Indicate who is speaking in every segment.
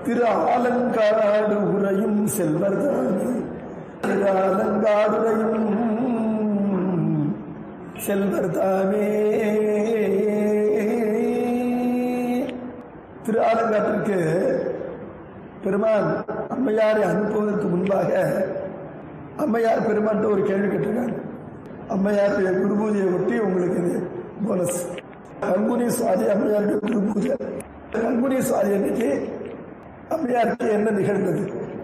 Speaker 1: திரு ஆலங்காடு உரையும் செல்வர்தானே திரு ஆலங்காடுரையும் செல்வர்தானே திரு ஆலங்காட்டிற்கு பெருமான் அம்மையாரை அனுப்புவதற்கு முன்பாக அம்மையார் பெருமான்ட்ட ஒரு கேள்வி கேட்டிருக்காங்க அம்மையாருடைய குரு பூஜையை ஒட்டி உங்களுக்கு இது போனஸ் கங்குனி சுவாதி அம்மையாருடைய குரு பூஜை கங்குனி சுவாதி அன்னைக்கு அம்மையாருக்கு என்ன நிகழ்ந்தது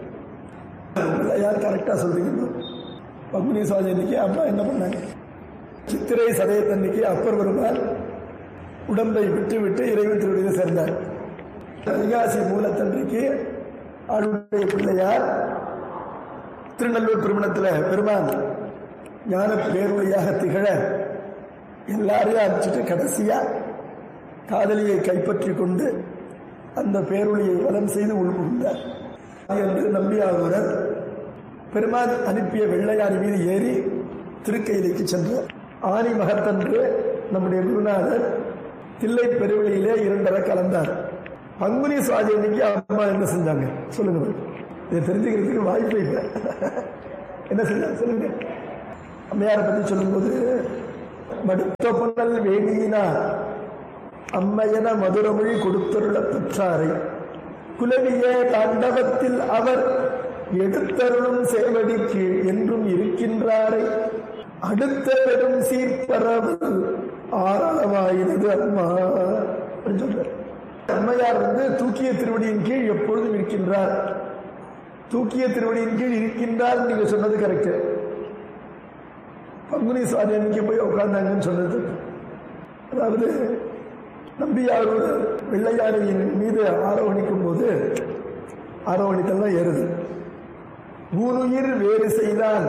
Speaker 1: உங்களை யார் கரெக்டா சொல்றீங்க பங்குனி சுவாதி அன்னைக்கு அம்மா என்ன பண்ணாங்க சித்திரை சதயத்தன்னைக்கு அப்பர் பெருமாள் உடம்பை விட்டு விட்டு இறைவன் திருவடியில் சேர்ந்தார் வைகாசி மூலத்தன்றைக்கு ஆளுடைய பிள்ளையார் திருநெல்லூர் திருமணத்தில் பெருமான் ஞான பேரொழியாக திகழ எல்லாரையும் அடிச்சுட்டு கடைசியா காதலியை கைப்பற்றி கொண்டு அந்த பேரொழியை வலம் செய்து உள்புகுந்தார் என்று நம்பியாளர் பெருமான் அனுப்பிய வெள்ளையாரி மீது ஏறி திருக்கையிலைக்கு சென்றார் ஆனி மகத்தன்று நம்முடைய குருநாதர் தில்லை பெருவெளியிலே இரண்டரை கலந்தார் பங்குனி சுவாதி அன்னைக்கு அம்மா என்ன செஞ்சாங்க சொல்லுங்க இதை தெரிஞ்சுக்கிறதுக்கு வாய்ப்பே இல்லை என்ன செஞ்சாங்க சொல்லுங்க அம்மையாரை பத்தி சொல்லும்போது மடுத்த புனல் வேணியினார் அம்மையன மதுரமொழி கொடுத்தருள பெற்றாரை குலவிய தாண்டவத்தில் அவர் எடுத்தருளும் சேவடிக்கு என்றும் இருக்கின்றாரை அடுத்த பெரும் சீர்பரவல் ஆரளவாயினது அம்மா அப்படின்னு சொல்றார் அம்மையார் வந்து தூக்கிய திருவடியின் கீழ் எப்பொழுதும் இருக்கின்றார் தூக்கிய திருவடியின் கீழ் இருக்கின்றார் நீங்க சொன்னது கரெக்ட் பங்குனி சுவாமி அன்னைக்கு போய் உட்கார்ந்தாங்கன்னு சொன்னது அதாவது நம்பியாரோட வெள்ளையாரியின் மீது ஆரோகணிக்கும் போது ஆரோகணித்தெல்லாம் ஏறுது ஊனுயிர் வேறு செய்தான்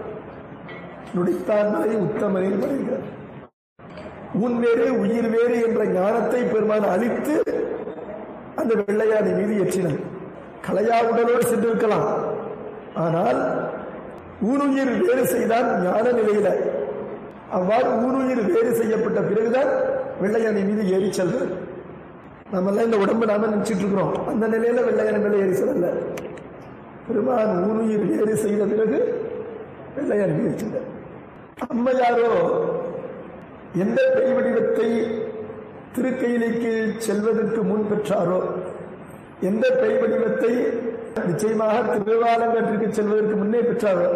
Speaker 1: நுடித்தான் மாதிரி உத்தமனின் வருகிறார் உன் வேறு உயிர் வேறு என்ற ஞானத்தை பெருமான் அளித்து அந்த வெள்ளையானை மீது ஏற்றினார் கலையா உடலோடு சென்றிருக்கலாம் ஆனால் ஊனுயிர் வேறு செய்தான் ஞான நிலையில அவ்வாறு ஊனுயிர் வேறு செய்யப்பட்ட பிறகுதான் வெள்ளையானை மீது ஏறி செல்றார் நம்ம எல்லாம் இந்த உடம்பு நாம நினைச்சிட்டு இருக்கிறோம் அந்த நிலையில வெள்ளையானை மேல ஏறி செல்லல பெருமான் ஊனுயிர் வேறு செய்த பிறகு வெள்ளையான் மீது சென்றார் அம்மையாரோ எந்த பெய் வடிவத்தை திருக்கையிலைக்கு செல்வதற்கு முன் பெற்றாரோ எந்த பெய் வடிவத்தை நிச்சயமாக திருவாலங்கத்திற்கு செல்வதற்கு முன்னே பெற்றாரோ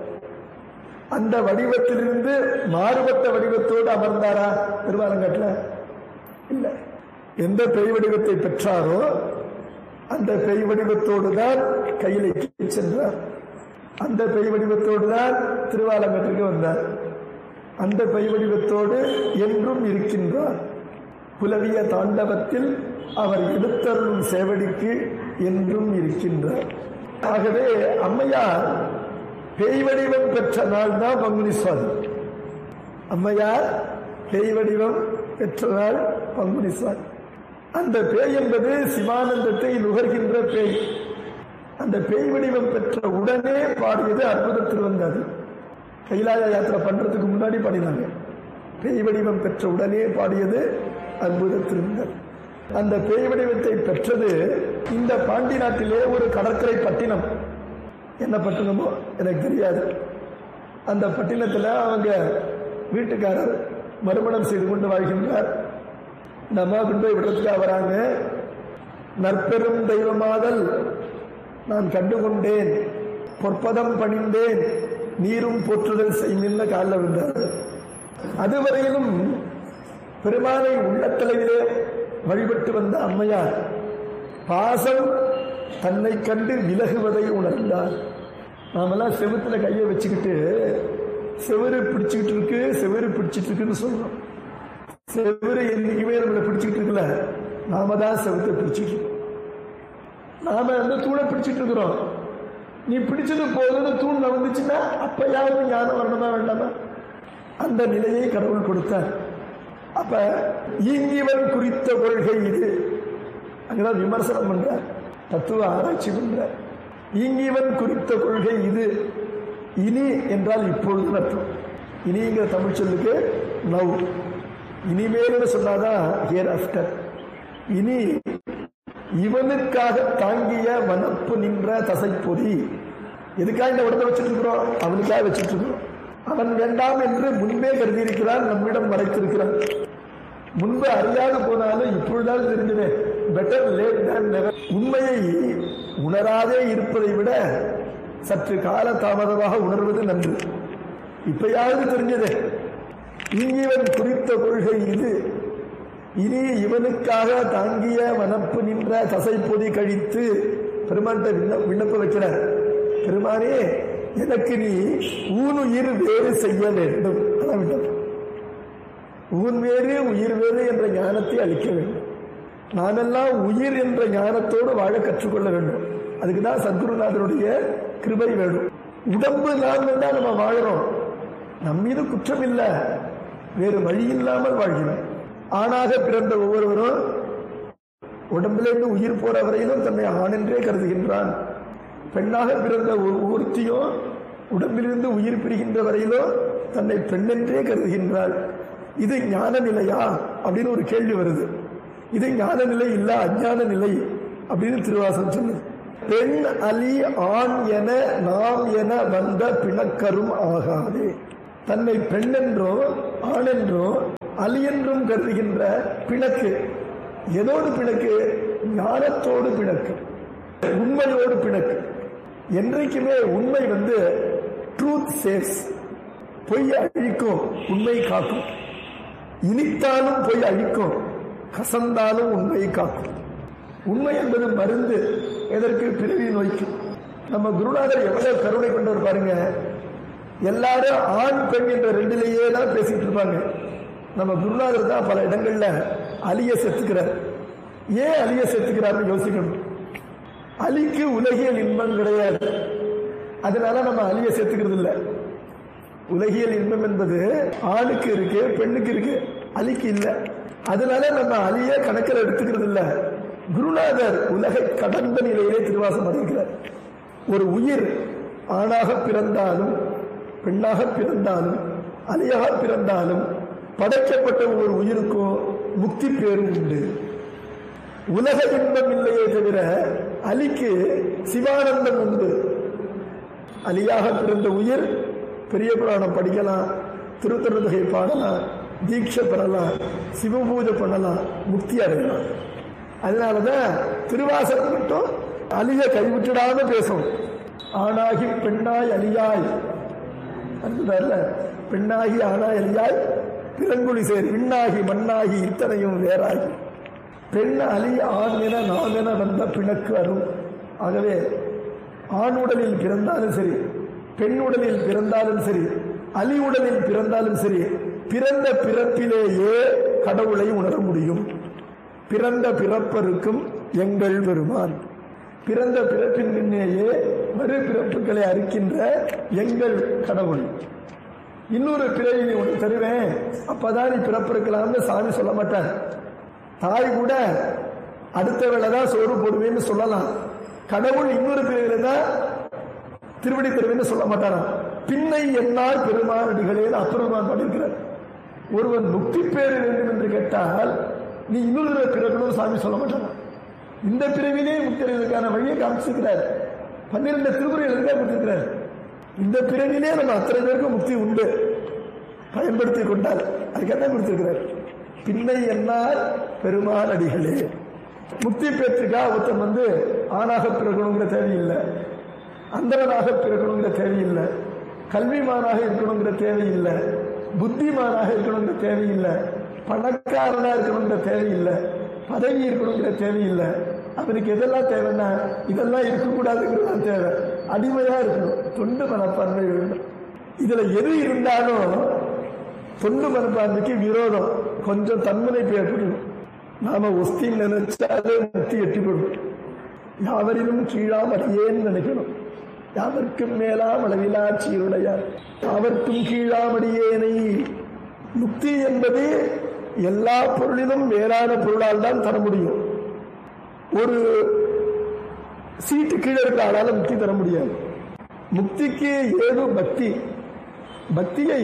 Speaker 1: அந்த வடிவத்திலிருந்து மாறுபட்ட வடிவத்தோடு அமர்ந்தாரா திருவாலங்காட்டில் இல்ல எந்த பெய் வடிவத்தை பெற்றாரோ அந்த பெய் வடிவத்தோடு தான் கையிலைக்கு சென்றார் அந்த பெய் வடிவத்தோடு தான் திருவாலங்கத்திற்கு வந்தார் அந்த பெய் வடிவத்தோடு என்றும் இருக்கின்றார் புலவிய தாண்டவத்தில் அவர் எடுத்தருளும் சேவடிக்கு என்றும் இருக்கின்றார் ஆகவே அம்மையார் பேய் வடிவம் பெற்ற நாள் தான் பங்குனி சுவாதி அம்மையார் பேய் வடிவம் பெற்ற நாள் பங்குனி சுவாதி அந்த பேய் என்பது சிவானந்தத்தை நுகர்கின்ற பேய் அந்த பேய் வடிவம் பெற்ற உடனே பாடியது அற்புதத்தில் வந்தது கைலாய யாத்திரை பண்றதுக்கு முன்னாடி பாடினாங்க பேய் வடிவம் பெற்ற உடனே பாடியது அற்புதத்தில் இருந்தது அந்த பேய் வடிவத்தை பெற்றது இந்த பாண்டி நாட்டிலே ஒரு கடற்கரை பட்டினம் என்ன பட்டினமோ எனக்கு தெரியாது அந்த பட்டினத்தில் அவங்க வீட்டுக்காரர் மறுமணம் செய்து கொண்டு வாழ்கின்றார் நம்ம கொண்டு போய் விடுறதுக்காக வராங்க நற்பெரும் தெய்வமாதல் நான் கண்டுகொண்டேன் பொற்பதம் பணிந்தேன் நீரும் போற்றுதல் செய்மில்ல காலில் விழுந்தார் அதுவரையிலும் பெருமானை உள்ளத்தலைவிலே வழிபட்டு வந்த அம்மையார் பாசம் தன்னை கண்டு விலகுவதை உணர்ந்தார் நாமெல்லாம் செவுத்துல கையை வச்சுக்கிட்டு செவரு பிடிச்சுக்கிட்டு இருக்கு செவரு பிடிச்சிட்டு இருக்குன்னு சொல்றோம் செவரு என்னைக்குமே நம்மளை பிடிச்சிக்கிட்டு இருக்குல்ல நாம தான் செவத்தை பிடிச்சிட்டு இருக்கோம் நாம அந்த தூணை பிடிச்சிட்டு இருக்கிறோம் நீ பிடிச்சது போதுன்னு தூண் வந்துச்சுன்னா அப்பயாவது ஞானம் வரணுமா வேண்டாமா அந்த நிலையை கடவுள் கொடுத்தார் அப்ப ஈங்கிவன் குறித்த கொள்கை இது அங்கதான் விமர்சனம் பண்றார் தத்துவ ஆராய்ச்சி பண்றார் ஈங்கிவன் குறித்த கொள்கை இது இனி என்றால் இப்பொழுது அர்த்தம் இனிங்கிற தமிழ் சொல்லுக்கு நவ் இனிமேல்னு சொன்னாதான் ஹியர் ஆஃப்டர் இனி இவனுக்காக தாங்கிய வனப்பு நின்ற தசைப்பொதி எதுக்காக இந்த உடம்பை வச்சுட்டு இருக்கிறோம் அவனுக்காக வச்சுட்டு இருக்கிறோம் அவன் வேண்டாம் என்று முன்பே கருதியிருக்கிறான் நம்மிடம் மறைத்திருக்கிறான் முன்பு அறியாது போனாலும் இப்பொழுதாவது தெரிஞ்சதே பெட்டர் லேட் than never உண்மையை உணராதே இருப்பதை விட சற்று கால தாமதமாக உணர்வது நன்று இப்பயாவது தெரிஞ்சதே இங்கிவன் குறித்த கொள்கை இது இனி இவனுக்காக தாங்கிய வனப்பு நின்ற தசைப்பொதி கழித்து பெருமான்கிட்ட விண்ண விண்ணப்பம் வைக்கிறார் பெருமானே எனக்கு நீ ஊனுயிர் வேறு செய்ய வேண்டும் அதான் விண்ணப்பம் ஊன் வேறு உயிர் வேறு என்ற ஞானத்தை அளிக்க வேண்டும் நாமெல்லாம் உயிர் என்ற ஞானத்தோடு வாழ கற்றுக்கொள்ள வேண்டும் அதுக்கு தான் சத்குருநாதருடைய கிருபை வேணும் உடம்பு நாம் தான் நம்ம வாழறோம் நம் மீது குற்றம் இல்லை வேறு வழி இல்லாமல் வாழ்கிறோம் ஆணாக பிறந்த ஒவ்வொருவரும் உடம்பிலிருந்து உயிர் போற வரையிலும் தன்னை ஆண் என்றே கருதுகின்றான் பெண்ணாக பிறந்த ஒரு ஒருத்தியும் உடம்பிலிருந்து உயிர் பிரிகின்ற வரையிலும் தன்னை பெண்ணென்றே கருதுகின்றாள் இது ஞான நிலையா அப்படின்னு ஒரு கேள்வி வருது இது ஞான நிலை இல்ல அஞ்ஞான நிலை அப்படின்னு திருவாசம் சொல்லுது பெண் அலி ஆண் என நாம் என வந்த பிணக்கரும் ஆகாதே தன்னை பெண்ணென்றோ ஆணென்றோ அலி என்றும் கருதுகின்ற பிணக்கு எதோடு பிணக்கு ஞானத்தோடு பிணக்கு உண்மையோடு பிணக்கு என்றைக்குமே உண்மை வந்து ட்ரூத் சேவ்ஸ் பொய் அழிக்கும் உண்மை காக்கும் இனித்தாலும் பொய் அழிக்கும் கசந்தாலும் உண்மை காக்கும் உண்மை என்பது மருந்து எதற்கு பிறவி நோய்க்கு நம்ம குருநாதர் எவ்வளவு கருணை கொண்டவர் பாருங்க எல்லாரும் ஆண் பெண் என்ற ரெண்டிலேயே தான் பேசிட்டு இருப்பாங்க நம்ம குருநாதர் தான் பல இடங்கள்ல அலிய செத்துக்கிறார் ஏன் அலிய செத்துக்கிறார்னு யோசிக்கணும் அலிக்கு உலகியல் இன்பம் கிடையாது அதனால நம்ம அலிய செத்துக்கிறது இல்லை உலகியல் இன்பம் என்பது ஆணுக்கு இருக்கு பெண்ணுக்கு இருக்கு அலிக்கு இல்ல அதனால நம்ம அலிய கணக்கில் எடுத்துக்கிறது இல்ல குருநாதர் உலகை கடந்த நிலையிலே திருவாசம் அறிவிக்கிறார் ஒரு உயிர் ஆணாக பிறந்தாலும் பெண்ணாக பிறந்தாலும் அலியாக பிறந்தாலும் படைக்கப்பட்ட ஒரு உயிருக்கும் முக்தி பேரும் உண்டு உலக இன்பம் இல்லையே தவிர அலிக்கு சிவானந்தம் உண்டு அலியாக பிறந்த உயிர் பெரிய புராணம் படிக்கலாம் திருத்தருதகை பாடலாம் தீட்சை பெறலாம் சிவபூஜை பண்ணலாம் முக்தி அடையலாம் அதனாலதான் திருவாசகம் மட்டும் அலிய கைவிட்டுடாம பேசும் ஆணாகி பெண்ணாய் அலியாய் அதுல பெண்ணாகி ஆணாய் அலியாய் பிறங்குழி சேர் விண்ணாகி மண்ணாகி இத்தனையும் வேறாகி பெண் அலி ஆண் என நாம் என வந்த பிணக்கு அரும் ஆகவே ஆண் உடலில் பிறந்தாலும் சரி பெண் உடலில் பிறந்தாலும் சரி அலி உடலில் பிறந்தாலும் சரி பிறந்த பிறப்பிலேயே கடவுளை உணர முடியும் பிறந்த பிறப்பருக்கும் எங்கள் பெருமான் பிறந்த பிறப்பின் முன்னேயே மறு பிறப்புகளை அறுக்கின்ற எங்கள் கடவுள் இன்னொரு பிறவி நீ உனக்கு தருவேன் அப்பதான் நீ பிறப்பிருக்கலாம்னு சாமி சொல்ல மாட்டார் தாய் கூட அடுத்த வேளை தான் சோறு போடுவேன்னு சொல்லலாம் கடவுள் இன்னொரு பிறவில தான் திருவடி தருவேன்னு சொல்ல மாட்டாராம் பின்னை என்னால் பெருமான் அடிகளேன்னு அப்பெருமான் பண்ணியிருக்கிறார் ஒருவன் முக்தி பேறு வேண்டும் என்று கேட்டால் நீ இன்னொரு பிறக்கணும் சாமி சொல்ல மாட்டாராம் இந்த பிறவிலே முக்தி அடைவதற்கான வழியை காமிச்சிருக்கிறார் பன்னிரண்டு திருக்குறள் எதுக்காக கொடுத்திருக்கிறார் இந்த பிறவிலே நம்ம அத்தனை பேருக்கு முக்தி உண்டு பயன்படுத்தி கொண்டால் அதுக்கு என்ன கொடுத்திருக்கிறார் பின்னை என்னால் பெருமான் அடிகளே முக்தி பெற்றுக்கா ஒருத்தன் வந்து ஆணாக பிறக்கணுங்கிற தேவையில்லை அந்தரனாக பிறக்கணுங்கிற தேவையில்லை கல்விமானாக இருக்கணுங்கிற தேவையில்லை புத்திமானாக இருக்கணுங்கிற தேவையில்லை பணக்காரனா இருக்கணுங்கிற தேவையில்லை பதவி இருக்கணுங்கிற தேவையில்லை அவனுக்கு எதெல்லாம் தேவைன்னா இதெல்லாம் இருக்கக்கூடாதுங்கிறது தேவை அடிமையா இருக்கணும் தொண்டு மனப்பான்மை வேண்டும் இதுல எது இருந்தாலும் தொண்டு மனப்பான்மைக்கு விரோதம் கொஞ்சம் தன்முனைப்பு ஏற்படும் நாம ஒஸ்தி நினைச்சாலே முக்தி எட்டிப்படும் யாவரிலும் கீழாம் அடியேன்னு நினைக்கணும் யாவர்க்கும் மேலாம் அளவிலா சீருடையார் யாவர்க்கும் கீழாம் அடியேனை முக்தி என்பது எல்லா பொருளிலும் மேலான பொருளால் தான் தர முடியும் ஒரு சீட்டு கீழே இருக்கிற ஆளால முக்தி தர முடியாது முக்திக்கு ஏது பக்தி பக்தியை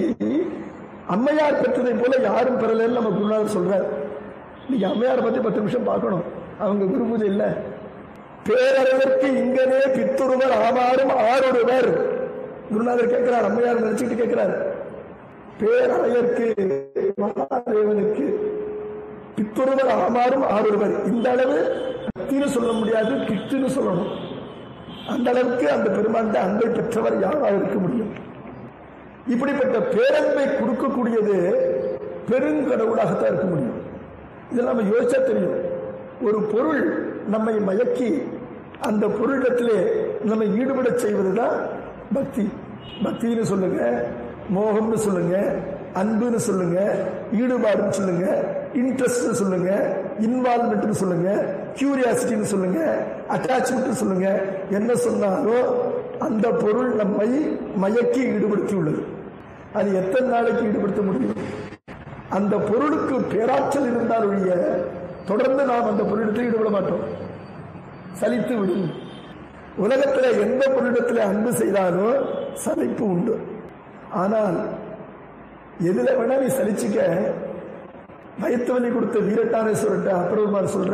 Speaker 1: அம்மையார் பெற்றதை போல யாரும் பெறலன்னு நம்ம குருநாதர் சொல்றார் நீங்க அம்மையாரை பத்தி பத்து நிமிஷம் பார்க்கணும் அவங்க குரு பூஜை இல்ல பேரறிவர்க்கு இங்கனே பித்துருவர் ஆமாறும் ஆறொருவர் குருநாதர் கேட்கிறார் அம்மையார் நினைச்சுட்டு கேட்கிறார் பேரறையர்க்கு மகாதேவனுக்கு பித்துருவர் ஆமாறும் ஆறொருவர் இந்த அளவு பக்தின்னு சொல்ல முடியாது பித்துன்னு சொல்லணும் அந்த அளவுக்கு அந்த பெருமாண்ட அன்பை பெற்றவர் யாராக இருக்க முடியும் இப்படிப்பட்ட பேரன்பை கொடுக்கக்கூடியது பெருங்கடவுளாகத்தான் இருக்க முடியும் இதெல்லாம் நம்ம யோசிச்சா தெரியும் ஒரு பொருள் நம்மை மயக்கி அந்த பொருளிடத்திலே நம்மை ஈடுபட செய்வதுதான் பக்தி பக்தின்னு சொல்லுங்க மோகம்னு சொல்லுங்க அன்புன்னு சொல்லுங்க ஈடுபாடுன்னு சொல்லுங்க இன்ட்ரெஸ்ட் சொல்லுங்க இன்வால்மெண்ட் சொல்லுங்க கியூரியாசிட்டின்னு சொல்லுங்க அட்டாச்மெண்ட் சொல்லுங்க என்ன சொன்னாலும் அந்த பொருள் நம்மை மயக்கி ஈடுபடுத்தி உள்ளது அது எத்தனை நாளைக்கு ஈடுபடுத்த முடியும் அந்த பொருளுக்கு பேராற்றல் இருந்தால் ஒழிய தொடர்ந்து நாம் அந்த பொருளிடத்தில் ஈடுபட மாட்டோம் சலித்து விடும் உலகத்தில் எந்த பொருளிடத்தில் அன்பு செய்தாலும் சலிப்பு உண்டு ஆனால் எதுல வேணா நீ சலிச்சுக்க வயிற்று வலி கொடுத்த வீரட்டானேஸ்வரட்ட அப்புறமார் சொல்ற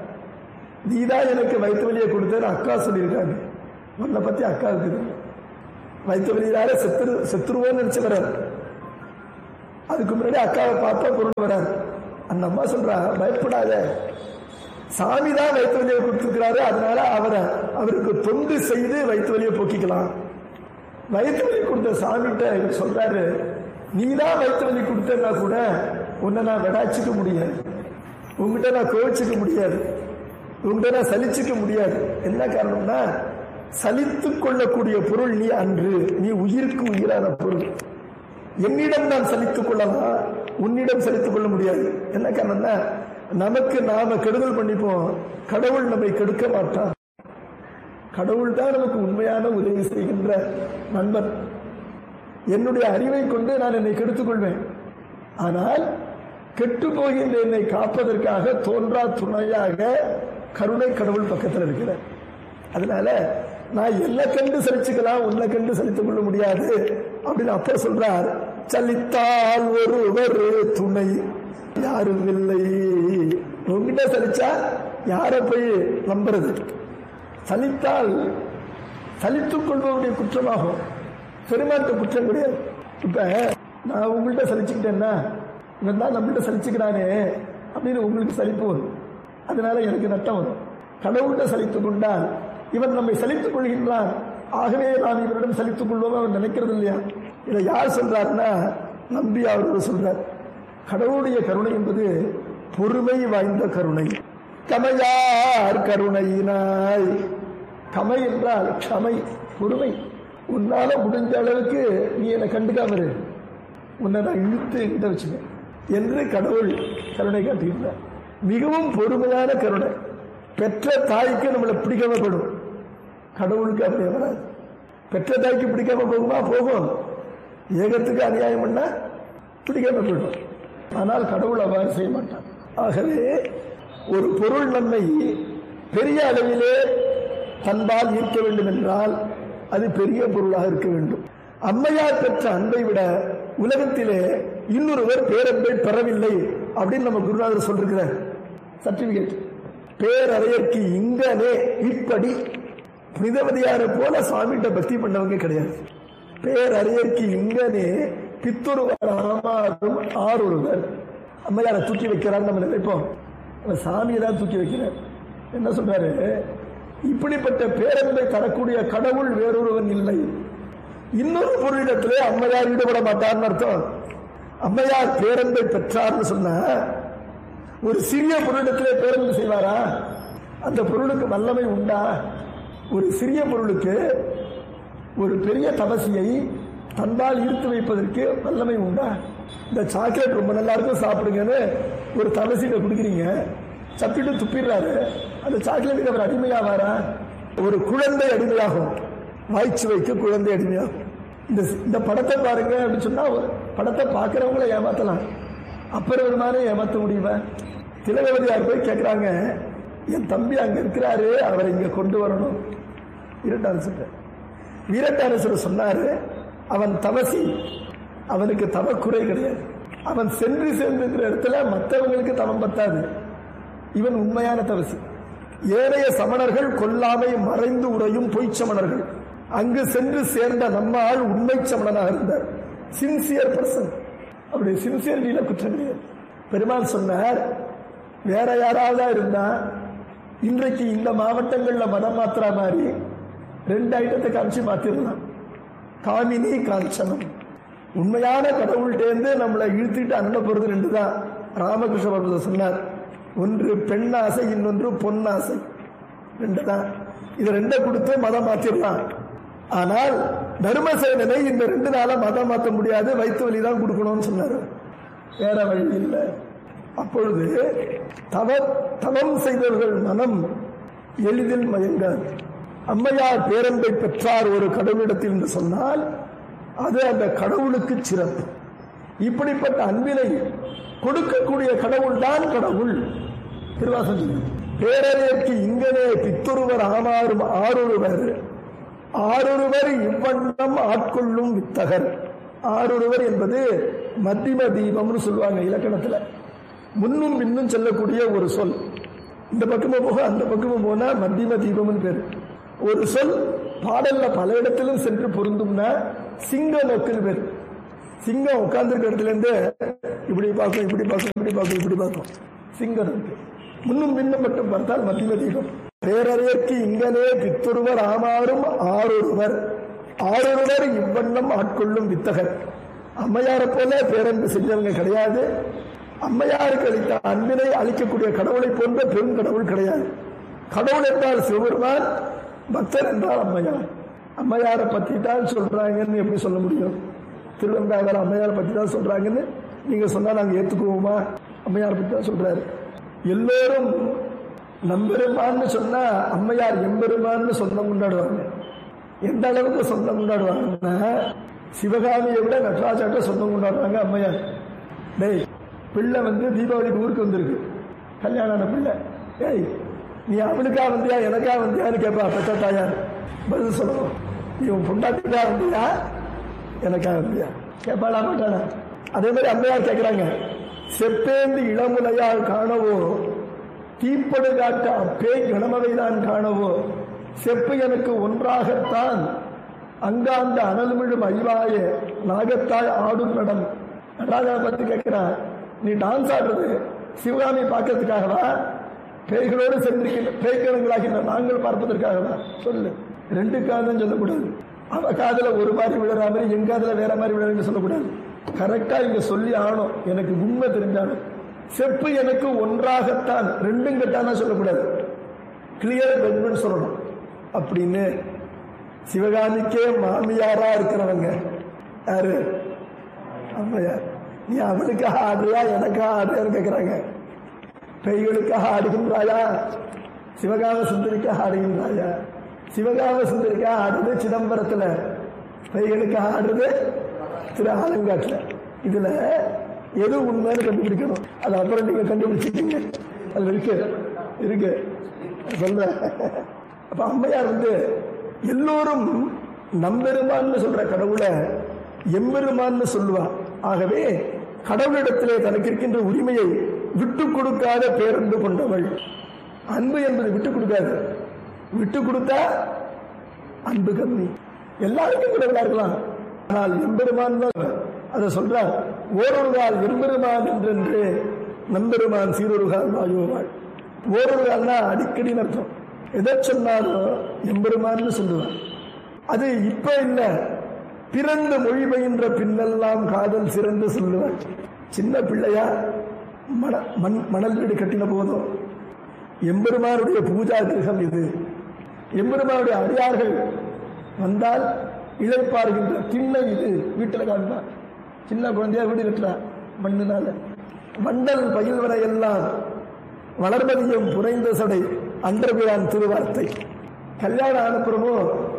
Speaker 1: நீதான் எனக்கு வயிற்று வலியை கொடுத்தேன்னு அக்கா சொல்லியிருக்காங்க உன்னை பத்தி அக்காவுக்கு தெரியும். வயிற்று வலியால செத்துரு செத்துருவோன்னு நினைச்சு வர்றார் அதுக்கு முன்னாடி அக்காவை பார்த்தா பொருள் வரார் அந்த அம்மா சொல்றா பயப்படாத சாமி தான் வயிற்று வலியை கொடுத்துருக்கிறாரு அதனால அவரை அவருக்கு தொண்டு செய்து வயிற்று வலியை போக்கிக்கலாம் வயிற்று வலி கொடுத்த சாமிகிட்ட இவர் சொல்றாரு நீ தான் வயிற்று வலி கொடுத்தா கூட உன்னை நான் விடாச்சிக்க முடியாது உங்ககிட்ட நான் கோவிச்சுக்க முடியாது உங்ககிட்ட நான் சலிச்சுக்க முடியாது என்ன காரணம்னா சலித்து கொள்ளக்கூடிய பொருள் நீ அன்று நீ உயிருக்கு உயிரான பொருள் என்னிடம் நான் சலித்துக் கொள்ளலாம் உன்னிடம் சலித்துக் கொள்ள முடியாது என்ன காரணம்னா நமக்கு நாம கெடுதல் பண்ணிப்போம் கடவுள் நம்மை கெடுக்க மாட்டான் கடவுள் தான் நமக்கு உண்மையான உதவி செய்கின்ற நண்பன் என்னுடைய அறிவை கொண்டு நான் என்னை கெடுத்துக் கொள்வேன் ஆனால் கெட்டு போகின்ற என்னை காப்பதற்காக தோன்றா துணையாக கருணை கடவுள் பக்கத்தில் இருக்கிறார் அதனால நான் என்ன கண்டு சலிச்சுக்கலாம் உன்னை கண்டு சலித்துக் கொள்ள முடியாது அப்படின்னு அப்ப சொல்றார் சலித்தால் ஒருவர் துணை யாரும் இல்லை உங்ககிட்ட சலிச்சா யார போய் நம்புறது சலித்தால் சலித்துக் கொள்பவருடைய குற்றமாகும் பெருமாட்ட குற்றம் கிடையாது இப்ப நான் உங்கள்கிட்ட சலிச்சுக்கிட்டேன்னா இவன் தான் நம்மள்கிட்ட சலிச்சுக்கிறானே அப்படின்னு உங்களுக்கு சலிப்பு வரும் அதனால எனக்கு நட்டம் வரும் கடவுள்கிட்ட சலித்துக் கொண்டால் இவன் நம்மை சலித்துக் கொள்கின்றான் ஆகவே நாம் இவரிடம் சலித்துக் கொள்வோம் அவன் நினைக்கிறது இல்லையா இதை யார் சொல்றாருன்னா நம்பி அவர் சொல்றார் கடவுளுடைய கருணை என்பது பொறுமை வாய்ந்த கருணை கமையார் கருணையினாய் கமை என்றால் க்ஷமை பொறுமை உன்னால முடிஞ்ச அளவுக்கு நீ என்னை கண்டுக்காம இரு உன்னை நான் இழுத்து என்கிட்ட வச்சுக்க என்று கடவுள் கருணை காட்டுகின்றார் மிகவும் பொறுமையான கருணை பெற்ற தாய்க்கு நம்மளை பிடிக்காம போயிடும் கடவுளுக்கு அப்படி வராது பெற்ற தாய்க்கு பிடிக்காம போகுமா போகும் ஏகத்துக்கு அநியாயம் பண்ணா பிடிக்காம போயிடும் ஆனால் கடவுள் அவ்வாறு செய்ய மாட்டான் ஆகவே ஒரு பொருள் நம்மை பெரிய அளவிலே தன்பால் ஈர்க்க வேண்டும் என்றால் அது பெரிய பொருளாக இருக்க வேண்டும் அம்மையார் பெற்ற அன்பை விட உலகத்திலே இன்னொருவர் பேரன்பை பெறவில்லை அப்படின்னு நம்ம குருநாதர் சொல்லிருக்கிறார் சர்டிபிகேட் பேரறையர்க்கு இங்கனே இப்படி புனிதவதியாரை போல சுவாமிகிட்ட பக்தி பண்ணவங்க கிடையாது பேரறியர்க்கு இங்கனே பித்தொருவர் ஆமாறும் ஆறொருவர் அம்மையாரை தூக்கி வைக்கிறார் நம்ம நினைப்போம் அவர் சாமியை தான் தூக்கி வைக்கிறார் என்ன சொல்றாரு இப்படிப்பட்ட பேரன்பை தரக்கூடிய கடவுள் வேறொருவன் இல்லை இன்னொரு பொருளிடத்திலே அம்மையார் ஈடுபட மாட்டார்னு அர்த்தம் அம்மையார் பேரன்பை பெற்றார்னு சொன்னா ஒரு சிறிய பொருளிடத்திலே பேரன்பு செய்வாரா அந்த பொருளுக்கு வல்லமை உண்டா ஒரு சிறிய பொருளுக்கு ஒரு பெரிய தபசியை தன்பால் ஈர்த்து வைப்பதற்கு வல்லமை உண்டா இந்த சாக்லேட் ரொம்ப நல்லா இருக்கும் சாப்பிடுங்கன்னு ஒரு தபசிட்ட கொடுக்குறீங்க சப்பிட்டு துப்பிடுறாரு அந்த சாக்லேட்டுக்கு அவர் அடிமையாவாரா ஒரு குழந்தை அடிமையாகும் வாய்ச்சி வைக்க குழந்தை அடிமையாகும் இந்த இந்த படத்தை பாருங்க அப்படின்னு சொன்னா ஒரு படத்தை பார்க்கறவங்கள ஏமாத்தலாம் அப்புறம் ஒரு மாதிரி ஏமாத்த முடியுமா திலகவதியார் போய் கேட்குறாங்க என் தம்பி அங்க இருக்கிறாரு அவரை இங்க கொண்டு வரணும் வீரட்டாரசர் வீரட்டாரசர் சொன்னாரு அவன் தவசி அவனுக்கு தவ குறை கிடையாது அவன் சென்று சேர்ந்திருக்கிற இடத்துல மற்றவங்களுக்கு தவம் பத்தாது இவன் உண்மையான தவசி ஏனைய சமணர்கள் கொல்லாமை மறைந்து உறையும் பொய்ச் சமணர்கள் அங்கு சென்று சேர்ந்த நம்ம ஆள் உண்மை சமணனாக இருந்தார் சின்சியர் பர்சன் அப்படி சின்சியரிட்டியில குற்றம் கிடையாது பெருமாள் சொன்னார் வேற யாராவது இருந்தா இன்றைக்கு இந்த மாவட்டங்கள்ல மதம் மாத்திரா மாதிரி ரெண்டு ஐட்டத்தை காமிச்சு மாத்திரலாம் காமினி காஞ்சனம் உண்மையான கடவுள்கிட்டேருந்து நம்மளை இழுத்துட்டு அண்ணன் போறது ரெண்டு தான் ராமகிருஷ்ண பரமதர் சொன்னார் ஒன்று பெண் ஆசை இன்னொன்று பொன்னாசை ரெண்டு தான் இது ரெண்டை கொடுத்து மதம் மாத்திரலாம் ஆனால் தர்மசேனனை இந்த ரெண்டு நாள மதம் மாற்ற முடியாது வயிற்று வலி தான் கொடுக்கணும்னு சொன்னார் வேற வழி இல்லை அப்பொழுது தவ தவம் செய்தவர்கள் மனம் எளிதில் மயங்காது அம்மையார் பேரன்பை பெற்றார் ஒரு கடவுளிடத்தில் என்று சொன்னால் அது அந்த கடவுளுக்கு சிறப்பு இப்படிப்பட்ட அன்பினை கொடுக்கக்கூடிய கடவுள் தான் கடவுள் திருவாசகம் பேரறியற்கு இங்கனே பித்தொருவர் ஆமாறும் ஆறொருவர் ஆறொருவர் இவ்வண்ணம் ஆட்கொள்ளும் வித்தகர் ஆறொருவர் என்பது மத்திம தீபம்னு சொல்லுவாங்க இலக்கணத்துல முன்னும் பின்னும் செல்லக்கூடிய ஒரு சொல் இந்த பக்கமும் போக அந்த பக்கமும் போனா மத்திம தீபம்னு பேரு ஒரு சொல் பாடல்ல பல இடத்திலும் சென்று பொருந்தும்னா சிங்க நோக்குன்னு பேரு சிங்கம் உட்கார்ந்துருக்க இடத்துல இருந்து இப்படி பார்க்கும் இப்படி பார்க்கும் இப்படி பார்க்கும் இப்படி பார்க்கும் சிங்கம் இருக்கு முன்னும் பின்னும் மட்டும் பார்த்தால் மத்திம தீபம் பேரறியற்கு இங்கனே பித்தொருவர் ஆமாறும் ஆறொருவர் ஆறொருவர் இவ்வண்ணம் ஆட்கொள்ளும் வித்தகர் அம்மையாரை போல பேரன்பு செஞ்சவங்க கிடையாது அம்மையாருக்கு அளித்த அன்பினை அளிக்கக்கூடிய கடவுளை போன்ற பெரும் கடவுள் கிடையாது கடவுள் என்றால் சிவபெருமான் பக்தர் என்றால் அம்மையார் அம்மையாரை பத்தி தான் சொல்றாங்கன்னு எப்படி சொல்ல முடியும் திருவந்தாவரம் அம்மையாரை பத்தி தான் சொல்றாங்கன்னு நீங்க சொன்னா நாங்க ஏத்துக்குவோமா அம்மையாரை பத்தி தான் சொல்றாரு எல்லோரும் நம்பெருமான்னு சொன்னா அம்மையார் எம்பெருமான்னு சொந்தம் கொண்டாடுவாங்க எந்த அளவுக்கு சொந்தம் கொண்டாடுவாங்கன்னா சிவகாமியை விட நடராஜாட்ட சொந்தம் கொண்டாடுறாங்க அம்மையார் டேய் பிள்ளை வந்து தீபாவளிக்கு ஊருக்கு வந்திருக்கு கல்யாணம் ஆன பிள்ளை ஏய் நீ அவனுக்கா வந்தியா எனக்கா வந்தியான்னு கேட்பா பெற்ற தாயார் பதில் சொல்லணும் நீ உன் பொண்டாட்டிக்கா வந்தியா எனக்கா வந்தியா கேட்பாளா மாட்டானா அதே மாதிரி அம்மையார் கேட்கிறாங்க செப்பேந்து இளமுலையால் காணவோ தீப்படு காட்ட அப்பே கணமவைதான் காணவோ செப்பு எனக்கு ஒன்றாகத்தான் அங்காந்த அனல்மிழும் ஐவாய நாகத்தாய் ஆடும் நடம் நடராஜனை பத்தி கேட்கிறான் நீ டான்ஸ் ஆடுறது சிவகாமி பார்க்கறதுக்காகவா பேய்களோடு சென்றிருக்கின்ற பேய்கணங்களாகின்ற நாங்கள் பார்ப்பதற்காகவா சொல்லு ரெண்டு காதலும் சொல்லக்கூடாது அவ காதல ஒரு மாதிரி விழுற மாதிரி என் காதல வேற மாதிரி விழுறன்னு சொல்லக்கூடாது கரெக்டா இங்க சொல்லி ஆகணும் எனக்கு உண்மை தெரிஞ்சாலும் செப்பு எனக்கு ஒன்றாகத்தான் ரெண்டும் கட்டானா சொல்லக்கூடாது கிளியர் ஜட்மெண்ட் சொல்லணும் அப்படின்னு சிவகாமிக்கே மாமியாரா இருக்கிறவங்க யாரு அம்மையார் நீ அவனுக்காக ஆடுறியா எனக்காக ஆடுறியான்னு கேட்கிறாங்க பெய்களுக்காக ஆடுகின்றாயா சிவகாம சுந்தரிக்காக ஆடுகின்றாயா சிவகாம சுந்தரிக்காக ஆடுறது சிதம்பரத்துல பெய்களுக்காக ஆடுறது திரு ஆலங்காட்டுல இதுல எது உண்மைன்னு கண்டுபிடிக்கணும் அது அப்புறம் நீங்க கண்டுபிடிச்சிட்டீங்க அது இருக்கு இருக்கு சொல்றேன் அப்ப அம்மையார் வந்து எல்லோரும் நம்பெருமான்னு சொல்ற கடவுளை எம்பெருமான்னு சொல்லுவா ஆகவே கடவுளிடத்திலே தனக்கு இருக்கின்ற உரிமையை விட்டு கொடுக்காத பேரன்பு கொண்டவள் அன்பு என்பது விட்டு கொடுக்காது விட்டு கொடுத்தா அன்பு கம்மி எல்லாருக்கும் கடவுளா இருக்கலாம் ஆனால் எம்பெருமான் தான் அதை சொல்றார் ஓரொரு கால் எம்பெருமான் என்றென்று நம்பெருமான் சீரொரு கால் வாயுவாள் ஓரொரு கால்னா அடிக்கடி அர்த்தம் எதை சொன்னாலும் எம்பெருமான்னு சொல்லுவார் அது இப்ப இல்ல பிறந்த மொழி பயின்ற பின்னெல்லாம் காதல் சிறந்து சொல்லுவார் சின்ன பிள்ளையா மண மண் மணல் வீடு கட்டின போதும் எம்பெருமானுடைய பூஜா கிரகம் இது எம்பெருமானுடைய அடியார்கள் வந்தால் இழைப்பாருகின்ற திண்ணை இது வீட்டில் காண்பார் சின்ன குழந்தையா வீடு கட்டுறா மண்ணுனால வண்டல் பயில் வரை எல்லாம் வளர்மதியம் புரைந்த சடை அன்றபிரான் திருவார்த்தை கல்யாணம் ஆனப்புறமோ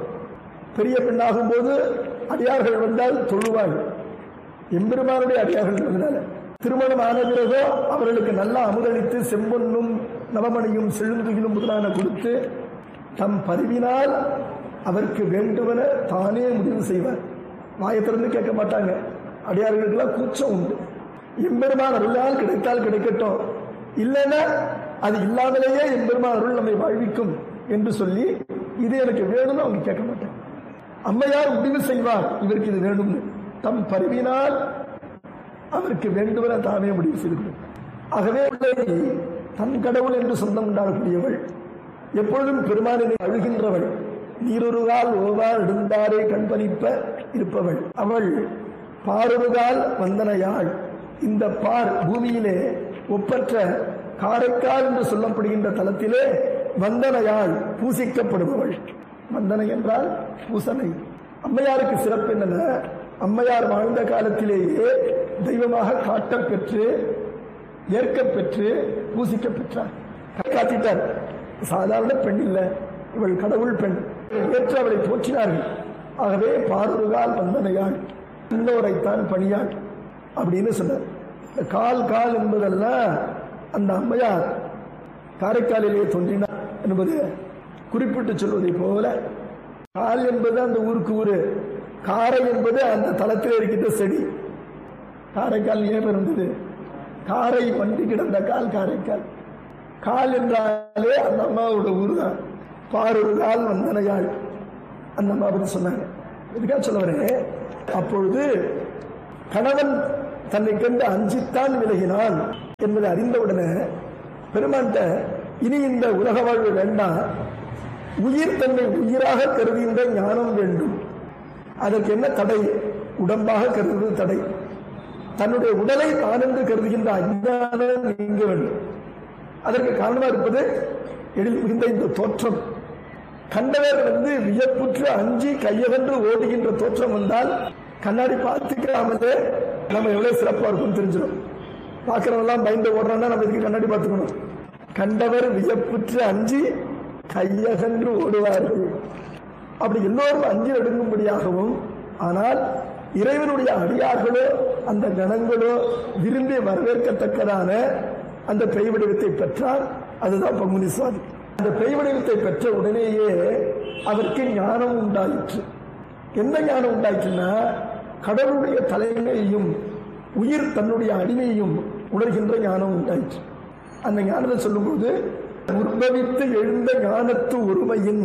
Speaker 1: பெரிய பெண்ணாகும் போது அடியார்கள் வந்தால் தொழுவாள் எம்பெருமானுடைய அடியார்கள் வந்தனால திருமணம் ஆன பிறகோ அவர்களுக்கு நல்லா அமுதளித்து செம்பொன்னும் நவமணியும் செழுந்துகிலும் முதலான கொடுத்து தம் பரிவினால் அவருக்கு வேண்டுவன தானே முடிவு செய்வார் வாயை திறந்து கேட்க மாட்டாங்க அடியார்களுக்கெல்லாம் கூச்சம் உண்டு எம்பெருமான் அருளால் கிடைத்தால் கிடைக்கட்டும் இல்லைன்னா அது இல்லாமலேயே என் பெருமான் அருள் நம்மை வாழ்விக்கும் என்று சொல்லி இது எனக்கு வேணும்னு அவங்க கேட்க மாட்டாங்க அம்மையார் முடிவு செய்வார் இவருக்கு இது வேணும்னு தம் பருவினால் அவருக்கு வேண்டுமென தாமே முடிவு செய்து கொள்ளும் ஆகவே உள்ளதை தன் கடவுள் என்று சொந்தம் கொண்டாடக்கூடியவள் எப்பொழுதும் பெருமானினை அழுகின்றவள் நீரொருகால் ஓவார் நெடுந்தாரே கண்பணிப்ப இருப்பவள் அவள் பாரொருகால் வந்தனையாள் இந்த பார் பூமியிலே ஒப்பற்ற காரைக்கால் என்று சொல்லப்படுகின்ற தலத்திலே வந்தனையாள் பூசிக்கப்படுபவள் வந்தனை என்றால் பூசனை அம்மையாருக்கு சிறப்பு என்னென்ன அம்மையார் வாழ்ந்த காலத்திலேயே தெய்வமாக காட்டப் பெற்று ஏற்கப் பெற்று பூசிக்கப் பெற்றார் காட்டிட்டார் சாதாரண பெண் இல்ல இவள் கடவுள் பெண் ஏற்று அவளை போற்றினார்கள் ஆகவே பாரொருகால் வந்தனையாள் இன்னோரைத்தான் பணியாள் அப்படின்னு சொன்னார் இந்த கால் கால் என்பதெல்லாம் அந்த அம்மையார் காரைக்காலிலே தோன்றினார் என்பது குறிப்பிட்டு சொல்வதை போல கால் என்பது அந்த ஊருக்கு ஊரு காரை என்பது அந்த தளத்தில் இருக்கின்ற செடி காரைக்கால் ஏன் இருந்தது காரை பண்டி கிடந்த கால் காரைக்கால் கால் என்றாலே அந்த அம்மாவோட ஊர் தான் பாரொரு கால் வந்தனையாள் அந்த அம்மா பத்தி சொன்னாங்க எதுக்காக சொல்ல வரேன் அப்பொழுது கணவன் தன்னை கண்டு அஞ்சித்தான் விலகினான் என்பதை அறிந்தவுடனே பெருமான்கிட்ட இனி இந்த உலக வாழ்வு வேண்டாம் உயிர் தன்னை உயிராக கருதுகின்ற ஞானம் வேண்டும் அதற்கு என்ன தடை உடம்பாக கருதுவது தடை தன்னுடைய உடலை தான் என்று கருதுகின்ற அஞ்ஞானம் நீங்க வேண்டும் அதற்கு காரணமா இருப்பது எழில் மிகுந்த இந்த தோற்றம் கண்டவர் வந்து வியப்புற்று அஞ்சி கையகன்று ஓடுகின்ற தோற்றம் வந்தால் கண்ணாடி பார்த்துக்காமலே நம்ம எவ்வளவு சிறப்பா இருக்கும் தெரிஞ்சிடும் பார்க்கறவெல்லாம் பயந்து ஓடுறான்னா நம்ம இதுக்கு கண்ணாடி பார்த்துக்கணும் கண்டவர் வியப்புற்று அஞ்சி கையகன்று ஓடுவார்கள் அப்படி எல்லோரும் அஞ்சி நடுங்கும்படியாகவும் ஆனால் இறைவனுடைய அடியார்களோ அந்த கணங்களோ விரும்பி வரவேற்கத்தக்கதான அந்த பெய் வடிவத்தை பெற்றார் அதுதான் பங்குனி சுவாமி அந்த பெய் வடிவத்தை பெற்ற உடனேயே அவருக்கு ஞானம் உண்டாயிற்று எந்த ஞானம் உண்டாயிற்றுன்னா கடவுளுடைய தலைமையையும் உயிர் தன்னுடைய அடிமையையும் உணர்கின்ற ஞானம் உண்டாயிற்று அந்த ஞானத்தை சொல்லும்போது உற்பவித்து எழுந்த ஞானத்து ஒருமையின்